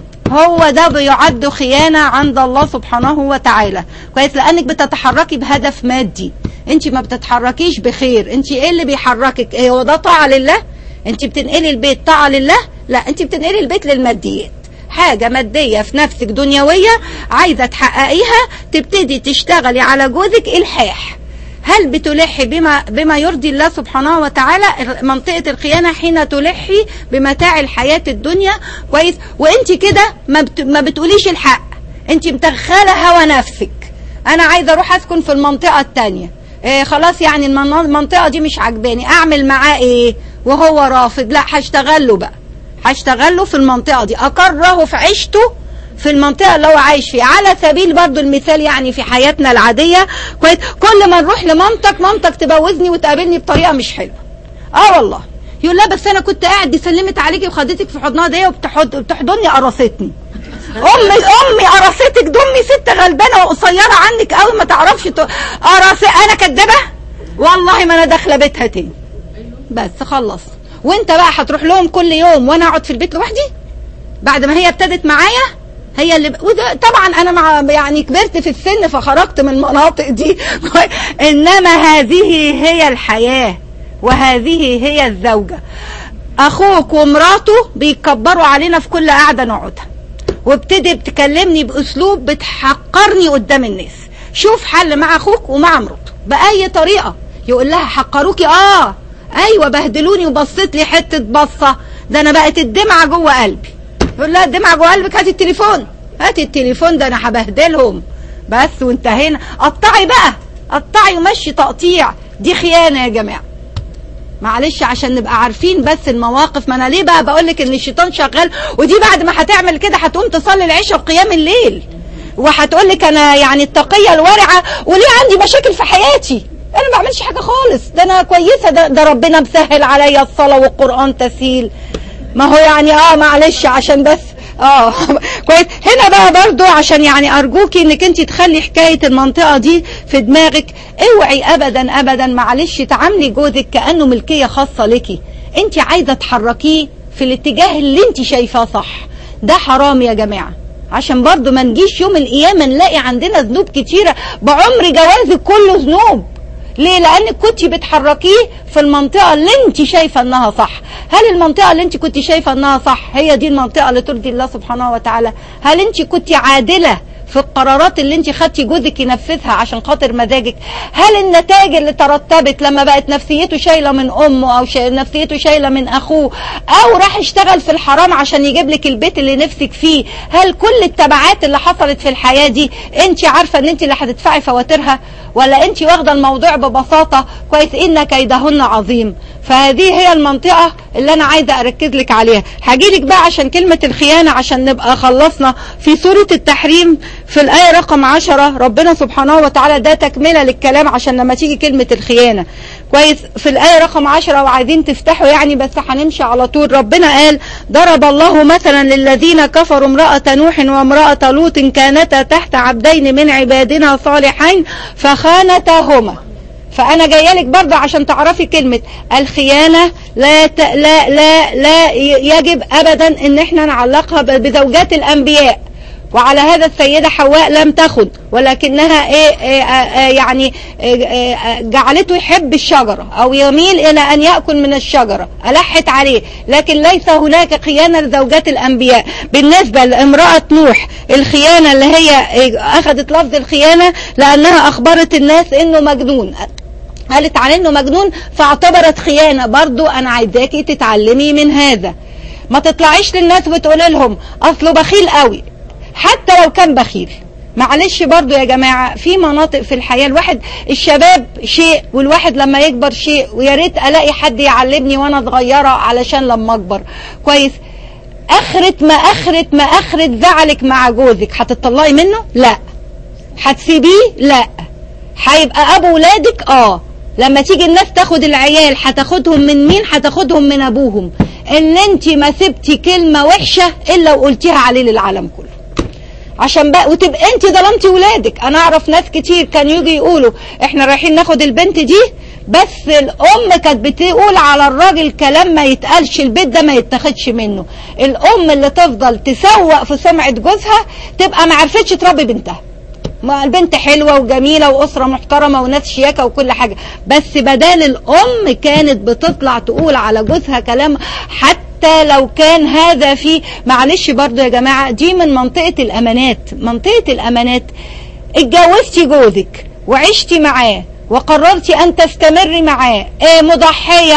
هو ده بيعد خيانة عند الله سبحانه وتعالى كويس لانك بتتحركي بهدف مادي انت ما بتتحركيش بخير انت ايه اللي بيحركك ايه هو ده طاعة لله انت بتنقلي البيت طاعة لله لا انت بتنقلي البيت للماديات حاجة مادية في نفسك دنيوية عايزة تحققيها تبتدي تشتغلي على جوزك إلحاح هل بتلحي بما بما يرضي الله سبحانه وتعالى منطقة الخيانة حين تلحي بمتاع الحياة الدنيا كويس وانت كده ما, بت ما بتقوليش الحق انت متغخلة هوى نفسك انا عايزة اروح اسكن في المنطقة التانية إيه خلاص يعني المنا- المنطقة دي مش عجباني اعمل معاه ايه وهو رافض لا هشتغل له بقى هشتغل له في المنطقة دي اكرهه في عيشته في المنطقة اللي هو عايش فيها على سبيل برضو المثال يعني في حياتنا العادية كويس كل ما نروح لمامتك مامتك تبوزني وتقابلني بطريقة مش حلوة اه والله يقول لا بس انا كنت قاعد دي سلمت عليكي وخدتك في حضنها دي وبتحض وبتحضني قرصتني امي امي قرصتك دمي ست غلبانه وقصيره عنك قوي ما تعرفش ت- قرص انا كدابه والله ما انا داخله بيتها تاني بس خلص وانت بقى هتروح لهم كل يوم وانا اقعد في البيت لوحدي بعد ما هي ابتدت معايا هي اللي ب... وده طبعا انا مع يعني كبرت في السن فخرجت من المناطق دي انما هذه هي الحياه وهذه هي الزوجه اخوك ومراته بيكبروا علينا في كل قعده نقعدها وابتدي بتكلمني باسلوب بتحقرني قدام الناس شوف حل مع اخوك ومع مراته باي طريقه يقول لها حقروكي اه ايوه بهدلوني وبصيت لي حته بصه ده انا بقت الدمعه جوه قلبي يقول لها الدمعه جوه قلبك هاتي التليفون هاتي التليفون ده انا هبهدلهم بس وانتهينا قطعي بقى قطعي ومشي تقطيع دي خيانه يا جماعه معلش عشان نبقى عارفين بس المواقف ما انا ليه بقى بقول لك ان الشيطان شغال ودي بعد ما هتعمل كده هتقوم تصلي العشاء وقيام الليل وهتقول لك انا يعني التقيه الورعه وليه عندي مشاكل في حياتي انا ما بعملش حاجه خالص ده انا كويسه ده, ده ربنا مسهل عليا الصلاه والقران تسهيل ما هو يعني اه معلش عشان بس اه كويس هنا بقى برضو عشان يعني ارجوكي انك انت تخلي حكايه المنطقه دي في دماغك اوعي ابدا ابدا معلش تعاملي جوزك كانه ملكيه خاصه ليكي انت عايزه تحركيه في الاتجاه اللي انت شايفاه صح ده حرام يا جماعه عشان برضو ما نجيش يوم القيامه نلاقي عندنا ذنوب كتيره بعمر جوازك كله ذنوب ليه لانك كنت بتحركيه في المنطقه اللي انت شايفه انها صح هل المنطقه اللي انت كنت شايفه انها صح هي دي المنطقه اللي ترضي الله سبحانه وتعالى هل انت كنت عادله في القرارات اللي انت خدتي جوزك ينفذها عشان خاطر مزاجك هل النتائج اللي ترتبت لما بقت نفسيته شايله من امه او شا... نفسيته شايله من اخوه او راح يشتغل في الحرام عشان يجيب لك البيت اللي نفسك فيه هل كل التبعات اللي حصلت في الحياه دي انت عارفه ان انت اللي هتدفعي فواتيرها ولا انت واخده الموضوع ببساطه كويس ان كيدهن عظيم فهذه هي المنطقة اللي أنا عايزة أركز لك عليها هجيلك بقى عشان كلمة الخيانة عشان نبقى خلصنا في سورة التحريم في الآية رقم عشرة ربنا سبحانه وتعالى ده تكملة للكلام عشان لما تيجي كلمة الخيانة كويس في الآية رقم عشرة وعايزين تفتحوا يعني بس هنمشي على طول ربنا قال ضرب الله مثلا للذين كفروا امرأة نوح وامرأة لوط كانتا تحت عبدين من عبادنا صالحين فخانتاهما فانا جايه لك برضه عشان تعرفي كلمه الخيانه لا ت... لا لا لا يجب ابدا ان احنا نعلقها بزوجات الانبياء وعلى هذا السيدة حواء لم تخن ولكنها إيه إيه آه آه يعني إيه إيه جعلته يحب الشجرة أو يميل إلى أن يأكل من الشجرة ألحت عليه لكن ليس هناك خيانة لزوجات الأنبياء بالنسبة لامرأة نوح الخيانة اللي هي أخذت لفظ الخيانة لأنها أخبرت الناس إنه مجنون قالت على انه مجنون فاعتبرت خيانة برضو انا عايزاكي تتعلمي من هذا ما تطلعيش للناس وتقول لهم اصله بخيل قوي حتى لو كان بخيل معلش برضو يا جماعة في مناطق في الحياة الواحد الشباب شيء والواحد لما يكبر شيء ويا ريت الاقي حد يعلمني وانا صغيرة علشان لما اكبر كويس اخرت ما اخرت ما اخرت زعلك مع جوزك هتطلعي منه لا هتسيبيه لا هيبقى ابو ولادك اه لما تيجي الناس تاخد العيال هتاخدهم من مين هتاخدهم من ابوهم ان انت ما سبتي كلمة وحشة الا وقلتيها عليه للعالم كله عشان بقى وتبقى انت ظلمتي ولادك انا اعرف ناس كتير كانوا يجي يقولوا احنا رايحين ناخد البنت دي بس الام كانت بتقول على الراجل كلام ما يتقالش البيت ده ما يتاخدش منه الام اللي تفضل تسوق في سمعة جوزها تبقى ما عرفتش تربي بنتها ما البنت حلوة وجميلة وأسرة محترمة وناس شياكة وكل حاجة بس بدال الأم كانت بتطلع تقول على جوزها كلام حتى لو كان هذا في معلش برضو يا جماعة دي من منطقة الأمانات منطقة الأمانات اتجوزتي جوزك وعشتي معاه وقررتي أن تستمري معاه آه مضحية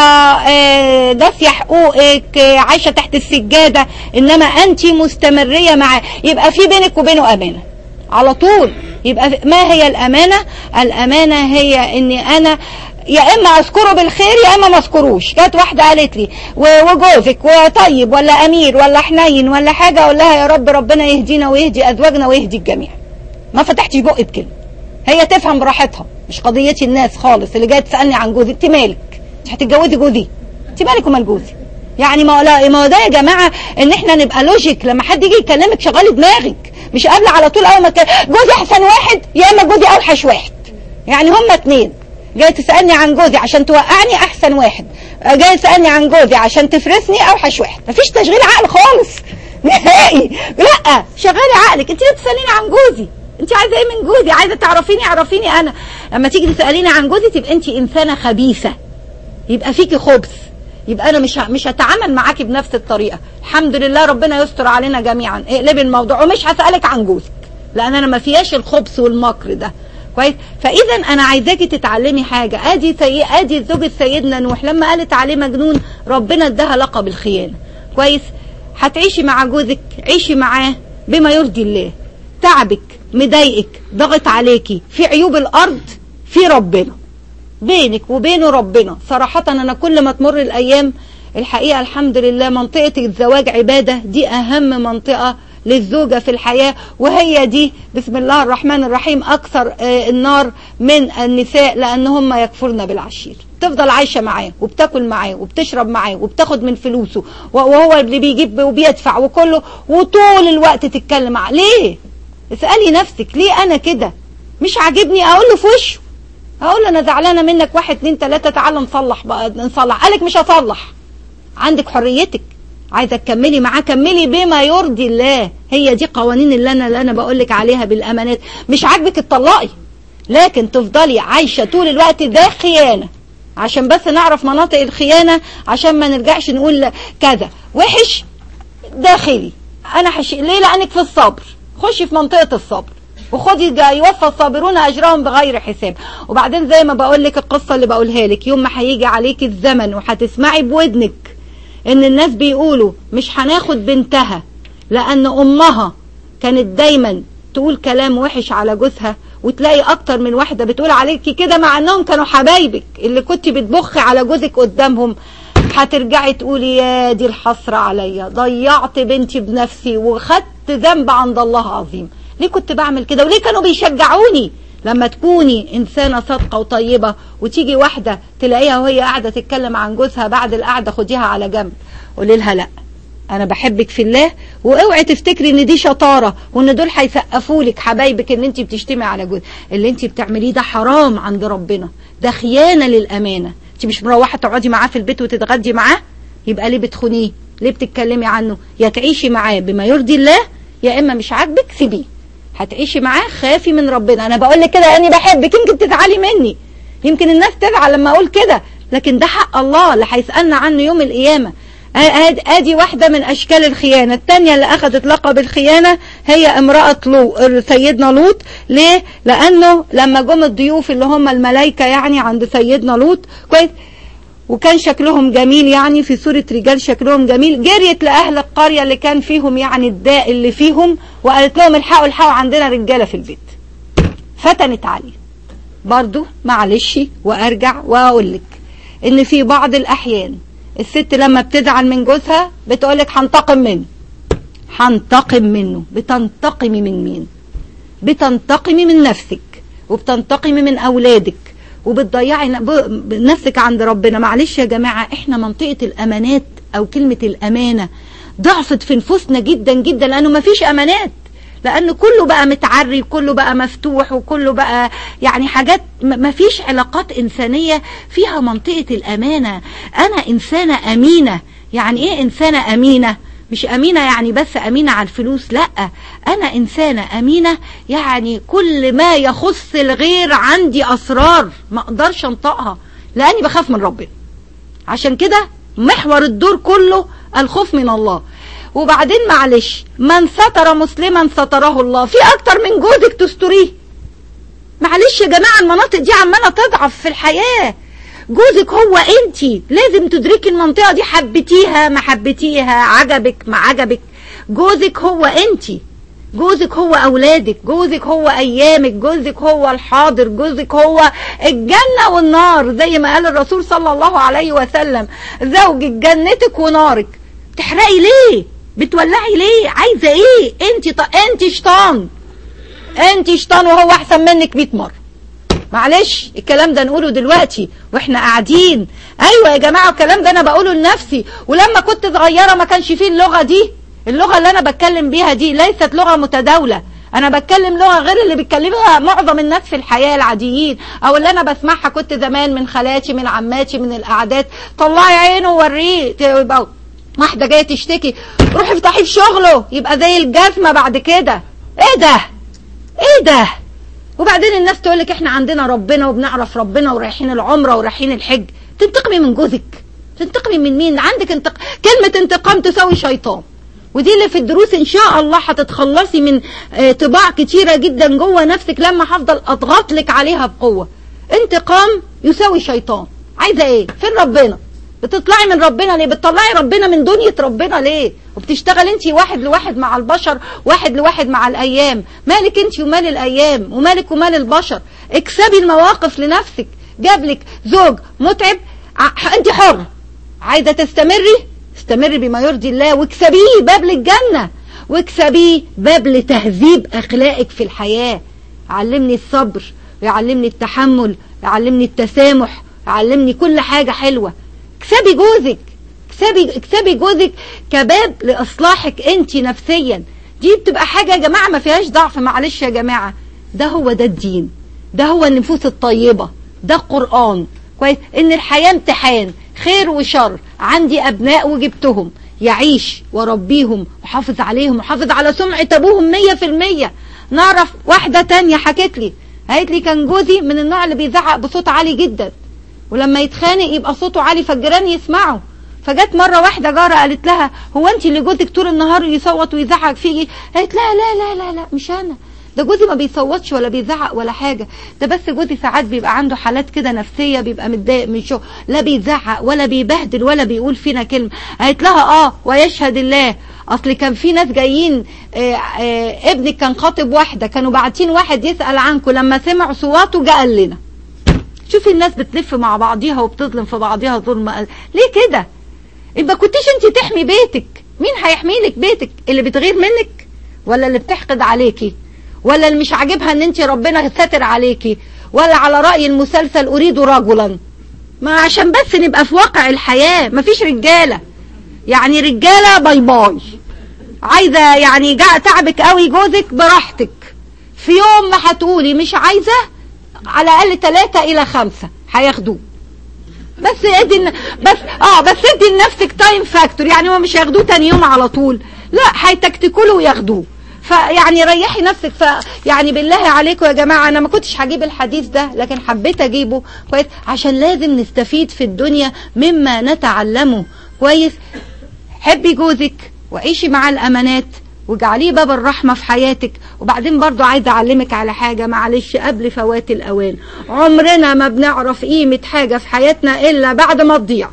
آه دافية حقوقك آه عايشة تحت السجادة إنما أنت مستمرية معاه يبقى في بينك وبينه أمانة على طول يبقى ما هي الأمانة الأمانة هي أني أنا يا إما أذكره بالخير يا إما ما أذكروش جت واحدة قالت لي وجوزك وطيب ولا أمير ولا حنين ولا حاجة أقول لها يا رب ربنا يهدينا ويهدي أزواجنا ويهدي الجميع ما فتحتش بقي بكلمة هي تفهم براحتها مش قضيتي الناس خالص اللي جايه تسالني عن جوزي انت مالك انت هتتجوزي جوزي انت مالك ومال جوزي يعني ما لا ما ده يا جماعه ان احنا نبقى لوجيك لما حد يجي يكلمك شغلي دماغك مش قبل على طول اول ما جوزي احسن واحد يا اما جوزي اوحش واحد يعني هما اتنين جاي تسالني عن جوزي عشان توقعني احسن واحد جاي تسالني عن جوزي عشان تفرسني اوحش واحد مفيش تشغيل عقل خالص نهائي لا شغلي عقلك انت بتساليني عن جوزي انت عايزه ايه من جوزي عايزه تعرفيني عرفيني انا لما تيجي تساليني عن جوزي تبقى انت انسانه خبيثه يبقى فيكي خبث يبقى انا مش مش هتعامل معاكي بنفس الطريقه الحمد لله ربنا يستر علينا جميعا اقلبي الموضوع ومش هسالك عن جوزك لان انا ما فيهاش الخبث والمكر ده كويس فاذا انا عايزاكي تتعلمي حاجه ادي سي... ادي زوجة سيدنا نوح لما قالت عليه مجنون ربنا اداها لقب الخيانه كويس هتعيشي مع جوزك عيشي معاه بما يرضي الله تعبك مضايقك ضغط عليكي في عيوب الارض في ربنا بينك وبينه ربنا صراحة انا كل ما تمر الايام الحقيقة الحمد لله منطقة الزواج عبادة دي اهم منطقة للزوجة في الحياة وهي دي بسم الله الرحمن الرحيم اكثر النار من النساء لان هم يكفرن بالعشير تفضل عايشة معاه وبتاكل معاه وبتشرب معاه وبتاخد من فلوسه وهو اللي بيجيب وبيدفع وكله وطول الوقت تتكلم معاه ليه اسألي نفسك ليه انا كده مش عاجبني اقول له في وشه اقول له انا زعلانه منك واحد اتنين تلاته تعالى نصلح بقى نصلح قالك مش هصلح عندك حريتك عايزه تكملي معاه كملي بما يرضي الله هي دي قوانين اللي انا اللي انا بقول لك عليها بالامانات مش عاجبك تطلقي لكن تفضلي عايشه طول الوقت ده خيانه عشان بس نعرف مناطق الخيانه عشان ما نرجعش نقول كذا وحش داخلي انا حش ليه لانك في الصبر خشي في منطقه الصبر وخدي يوفى الصابرون اجرهم بغير حساب وبعدين زي ما بقول لك القصه اللي بقولها لك يوم ما هيجي عليك الزمن وهتسمعي بودنك ان الناس بيقولوا مش هناخد بنتها لان امها كانت دايما تقول كلام وحش على جوزها وتلاقي اكتر من واحده بتقول عليكي كده مع انهم كانوا حبايبك اللي كنت بتبخي على جوزك قدامهم هترجعي تقولي يا دي الحسرة عليا ضيعت بنتي بنفسي وخدت ذنب عند الله عظيم ليه كنت بعمل كده وليه كانوا بيشجعوني لما تكوني إنسانة صادقة وطيبة وتيجي واحدة تلاقيها وهي قاعدة تتكلم عن جوزها بعد القعدة خديها على جنب قولي لها لا أنا بحبك في الله واوعي تفتكري إن دي شطارة وإن دول هيسقفوا لك حبايبك إن أنت بتشتمي على جوز اللي أنت بتعمليه ده حرام عند ربنا ده خيانة للأمانة أنت مش مروحة تقعدي معاه في البيت وتتغدي معاه يبقى ليه بتخونيه ليه بتتكلمي عنه يا تعيشي معاه بما يرضي الله يا اما مش عاجبك سيبيه هتعيشي معاه خافي من ربنا انا بقول لك كده لاني بحبك يمكن تزعلي مني يمكن الناس تزعل لما اقول كده لكن ده حق الله اللي هيسالنا عنه يوم القيامه آد- ادي واحده من اشكال الخيانه الثانيه اللي اخذت لقب الخيانه هي امراه لو سيدنا لوط ليه لانه لما جم الضيوف اللي هم الملائكه يعني عند سيدنا لوط كويس وكان شكلهم جميل يعني في صورة رجال شكلهم جميل جريت لأهل القرية اللي كان فيهم يعني الداء اللي فيهم وقالت لهم الحقوا الحقوا عندنا رجالة في البيت فتنت عليه برضو معلش وارجع واقول لك ان في بعض الاحيان الست لما بتزعل من جوزها بتقولك هنتقم منه هنتقم منه بتنتقمي من مين بتنتقمي من نفسك وبتنتقمي من اولادك وبتضيعي ن- ب- نفسك عند ربنا معلش يا جماعة احنا منطقة الامانات او كلمة الامانة ضعفت في نفوسنا جدا جدا لانه مفيش امانات لان كله بقى متعري كله بقى مفتوح وكله بقى يعني حاجات م- مفيش علاقات انسانية فيها منطقة الامانة انا انسانة امينة يعني ايه انسانة امينة مش امينة يعني بس امينة على الفلوس لا انا انسانة امينة يعني كل ما يخص الغير عندي اسرار ما اقدرش انطقها لاني بخاف من ربنا عشان كده محور الدور كله الخوف من الله وبعدين معلش من ستر مسلما ستره الله في اكتر من جوزك تستريه معلش يا جماعة المناطق دي عمالة تضعف في الحياة جوزك هو انتي لازم تدركي المنطقة دي حبيتيها ما حبيتيها عجبك ما عجبك جوزك هو انتي جوزك هو اولادك جوزك هو ايامك جوزك هو الحاضر جوزك هو الجنة والنار زي ما قال الرسول صلى الله عليه وسلم زوجك جنتك ونارك تحرقي ليه بتولعي ليه عايزة ايه انتي ط... انتي شيطان انت شيطان وهو احسن منك 100 مره معلش الكلام ده نقوله دلوقتي واحنا قاعدين ايوه يا جماعه الكلام ده انا بقوله لنفسي ولما كنت صغيره ما كانش فيه اللغه دي اللغه اللي انا بتكلم بيها دي ليست لغه متداوله انا بتكلم لغه غير اللي بيتكلمها معظم الناس في الحياه العاديين او اللي انا بسمعها كنت زمان من خالاتي من عماتي من القعدات طلعي عينه ووريه يبقى واحده جايه تشتكي روحي افتحي في شغله يبقى زي الجزمه بعد كده ايه ده ايه ده وبعدين الناس تقول لك احنا عندنا ربنا وبنعرف ربنا ورايحين العمره ورايحين الحج تنتقمي من جوزك تنتقمي من مين عندك انتق... كلمه انتقام تساوي شيطان ودي اللي في الدروس ان شاء الله هتتخلصي من اه طباع كتيره جدا جوه نفسك لما هفضل اضغط لك عليها بقوه انتقام يساوي شيطان عايزه ايه فين ربنا بتطلعي من ربنا ليه بتطلعي ربنا من دنيا ربنا ليه وبتشتغل انت واحد لواحد مع البشر واحد لواحد مع الايام مالك انت ومال الايام ومالك ومال البشر اكسبي المواقف لنفسك جابلك زوج متعب ع- انت حر عايزه تستمري استمري بما يرضي الله واكسبيه باب للجنه واكسبيه باب لتهذيب اخلاقك في الحياه علمني الصبر ويعلمني التحمل ويعلمني التسامح ويعلمني كل حاجه حلوه اكسبي جوزك اكسبي اكسبي جوزك كباب لاصلاحك انت نفسيا دي بتبقى حاجه يا جماعه ما فيهاش ضعف معلش يا جماعه ده هو ده الدين ده هو النفوس الطيبه ده القران كويس ان الحياه امتحان خير وشر عندي ابناء وجبتهم يعيش وربيهم وحافظ عليهم وحافظ على سمعه ابوهم مية في المية نعرف واحده تانية حكت لي قالت لي كان جوزي من النوع اللي بيزعق بصوت عالي جدا ولما يتخانق يبقى صوته عالي فالجيران يسمعوا فجت مرة واحدة جارة قالت لها هو انت اللي جوزك طول النهار يصوت ويزعق فيكي قالت لا لا لا لا لا مش انا ده جوزي ما بيصوتش ولا بيزعق ولا حاجة ده بس جوزي ساعات بيبقى عنده حالات كده نفسية بيبقى متضايق من شغل لا بيزعق ولا بيبهدل ولا بيقول فينا كلمة قالت لها اه ويشهد الله اصل كان في ناس جايين آه آه ابنك كان خاطب واحدة كانوا باعتين واحد يسأل عنكم لما سمع صواته جه قال لنا شوفي الناس بتلف مع بعضيها وبتظلم في بعضيها ظلم ليه كده يبقى كنتيش انت تحمي بيتك مين هيحمي لك بيتك اللي بتغير منك ولا اللي بتحقد عليكي ولا اللي مش عاجبها ان انت ربنا ساتر عليكي ولا على رأي المسلسل اريد رجلا ما عشان بس نبقى في واقع الحياة مفيش رجالة يعني رجالة باي باي عايزة يعني جاء تعبك قوي جوزك براحتك في يوم ما هتقولي مش عايزة على الاقل ثلاثة الى خمسة هياخدوه بس ادي بس اه بس ادي لنفسك تايم فاكتور يعني هو مش هياخدوه تاني يوم على طول لا هيتكتكوا له وياخدوه فيعني ريحي نفسك ف يعني بالله عليكم يا جماعه انا ما كنتش هجيب الحديث ده لكن حبيت اجيبه كويس عشان لازم نستفيد في الدنيا مما نتعلمه كويس حبي جوزك وعيشي مع الامانات واجعليه باب الرحمة في حياتك وبعدين برضو عايزة أعلمك على حاجة معلش قبل فوات الأوان عمرنا ما بنعرف قيمة حاجة في حياتنا إلا بعد ما تضيع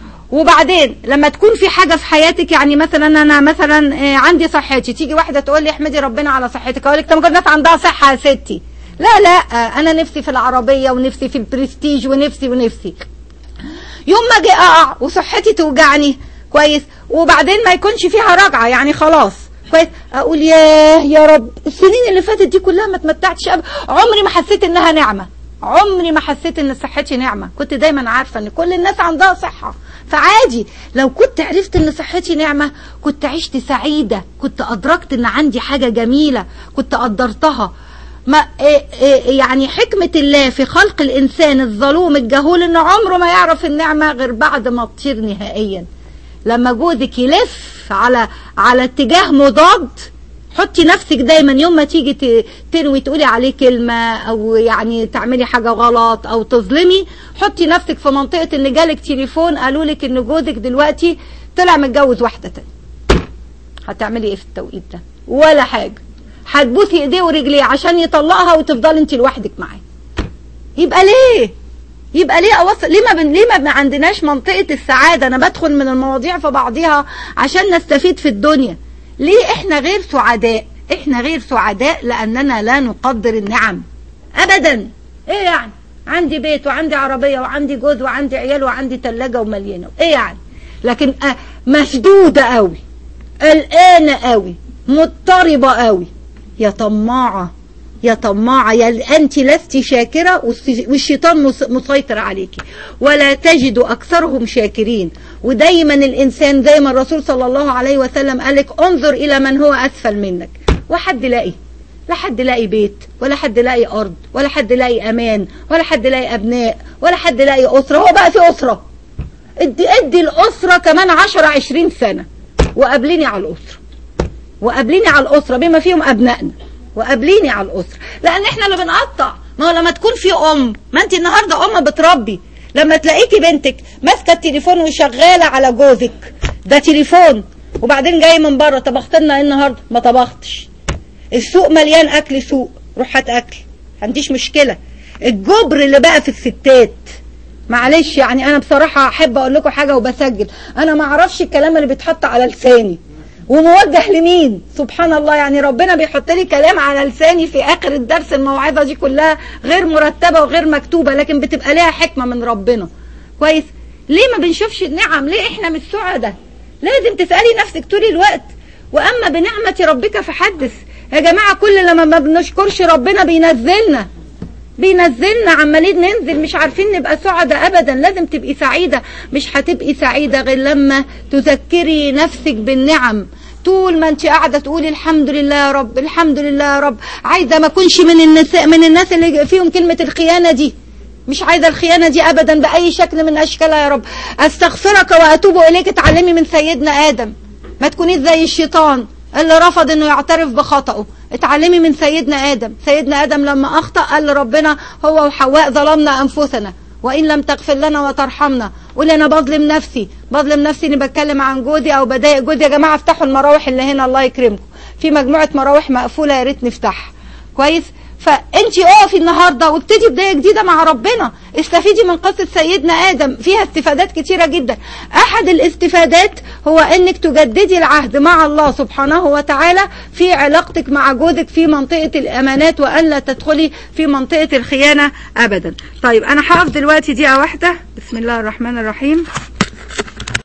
وبعدين لما تكون في حاجة في حياتك يعني مثلا أنا مثلا آه، عندي صحتي تيجي واحدة تقول لي احمدي ربنا على صحتك أقول لك طب ما كل الناس عندها صحة يا ستي لا لا آه، أنا نفسي في العربية ونفسي في البرستيج ونفسي ونفسي يوم ما اجي اقع وصحتي توجعني كويس وبعدين ما يكونش فيها رجعه يعني خلاص كويس اقول ياه يا رب السنين اللي فاتت دي كلها ما اتمتعتش أب... عمري ما حسيت انها نعمه عمري ما حسيت ان صحتي نعمه كنت دايما عارفه ان كل الناس عندها صحه فعادي لو كنت عرفت ان صحتي نعمه كنت عشت سعيده كنت ادركت ان عندي حاجه جميله كنت قدرتها ما إيه إيه يعني حكمة الله في خلق الإنسان الظلوم الجهول إنه عمره ما يعرف النعمة غير بعد ما تطير نهائيا لما جوزك يلف على على اتجاه مضاد حطي نفسك دايما يوم ما تيجي ت- تنوي تقولي عليه كلمة أو يعني تعملي حاجة غلط أو تظلمي حطي نفسك في منطقة إن جالك تليفون قالوا لك إن جوزك دلوقتي طلع متجوز واحدة تانية هتعملي ايه في التوقيت ده ولا حاجة هتبوسي ايديه ورجليه عشان يطلقها وتفضلي انت لوحدك معاه يبقى ليه يبقى ليه اوصل ليه ما بن... ليه ما عندناش منطقة السعادة انا بدخل من المواضيع في بعضها عشان نستفيد في الدنيا ليه احنا غير سعداء احنا غير سعداء لاننا لا نقدر النعم ابدا ايه يعني عندي بيت وعندي عربية وعندي جوز وعندي عيال وعندي تلاجة ومليانة ايه يعني لكن آه، مشدودة قوي قلقانة قوي مضطربة قوي يا طماعة يا طماعة يا أنت لست شاكرة والس- والشيطان مس- مسيطر عليك ولا تجد أكثرهم شاكرين ودايما الإنسان زي ما الرسول صلى الله عليه وسلم قالك انظر إلى من هو أسفل منك وحد لاقي لا حد لاقي بيت ولا حد لاقي أرض ولا حد لاقي أمان ولا حد لاقي أبناء ولا حد لاقي أسرة هو بقى في أسرة ادي ادي الأسرة كمان عشرة عشرين سنة وقابليني على الأسرة وقابليني على الأسرة بما فيهم أبنائنا وقابليني على الأسرة لأن احنا اللي بنقطع ما هو لما تكون في أم ما انت النهاردة أم بتربي لما تلاقيكي بنتك ماسكة التليفون وشغالة على جوزك ده تليفون وبعدين جاي من بره طبخت لنا ايه النهارده ما طبختش السوق مليان اكل سوق روح هات اكل ما عنديش مشكله الجبر اللي بقى في الستات معلش يعني انا بصراحه احب اقول لكم حاجه وبسجل انا ما اعرفش الكلام اللي بيتحط على لساني وموجه لمين سبحان الله يعني ربنا بيحط لي كلام على لساني في اخر الدرس الموعظه دي كلها غير مرتبه وغير مكتوبه لكن بتبقى ليها حكمه من ربنا كويس ليه ما بنشوفش النعم ليه احنا مش سعداء لازم تسالي نفسك طول الوقت واما بنعمه ربك فحدث يا جماعه كل لما ما بنشكرش ربنا بينزلنا بينزلنا عمالين ننزل مش عارفين نبقى سعداء ابدا لازم تبقي سعيده مش هتبقي سعيده غير لما تذكري نفسك بالنعم طول ما انت قاعده تقولي الحمد لله يا رب الحمد لله يا رب عايزه ما اكونش من النساء من الناس اللي فيهم كلمه الخيانه دي مش عايزه الخيانه دي ابدا باي شكل من اشكالها يا رب استغفرك واتوب اليك اتعلمي من سيدنا ادم ما تكونيش زي الشيطان اللي رفض انه يعترف بخطأه اتعلمي من سيدنا ادم سيدنا ادم لما اخطأ قال لربنا هو وحواء ظلمنا انفسنا وان لم تغفر لنا وترحمنا قول انا بظلم نفسي بظلم نفسي اني بتكلم عن جوزي او بضايق جوزي يا جماعه افتحوا المراوح اللي هنا الله يكرمكم في مجموعه مراوح مقفوله يا ريت نفتحها كويس فانت اقفي النهارده وابتدي بدايه جديده مع ربنا استفيدي من قصه سيدنا ادم فيها استفادات كتيره جدا احد الاستفادات هو انك تجددي العهد مع الله سبحانه وتعالى في علاقتك مع جوزك في منطقه الامانات وان لا تدخلي في منطقه الخيانه ابدا طيب انا هقف دلوقتي دقيقه واحده بسم الله الرحمن الرحيم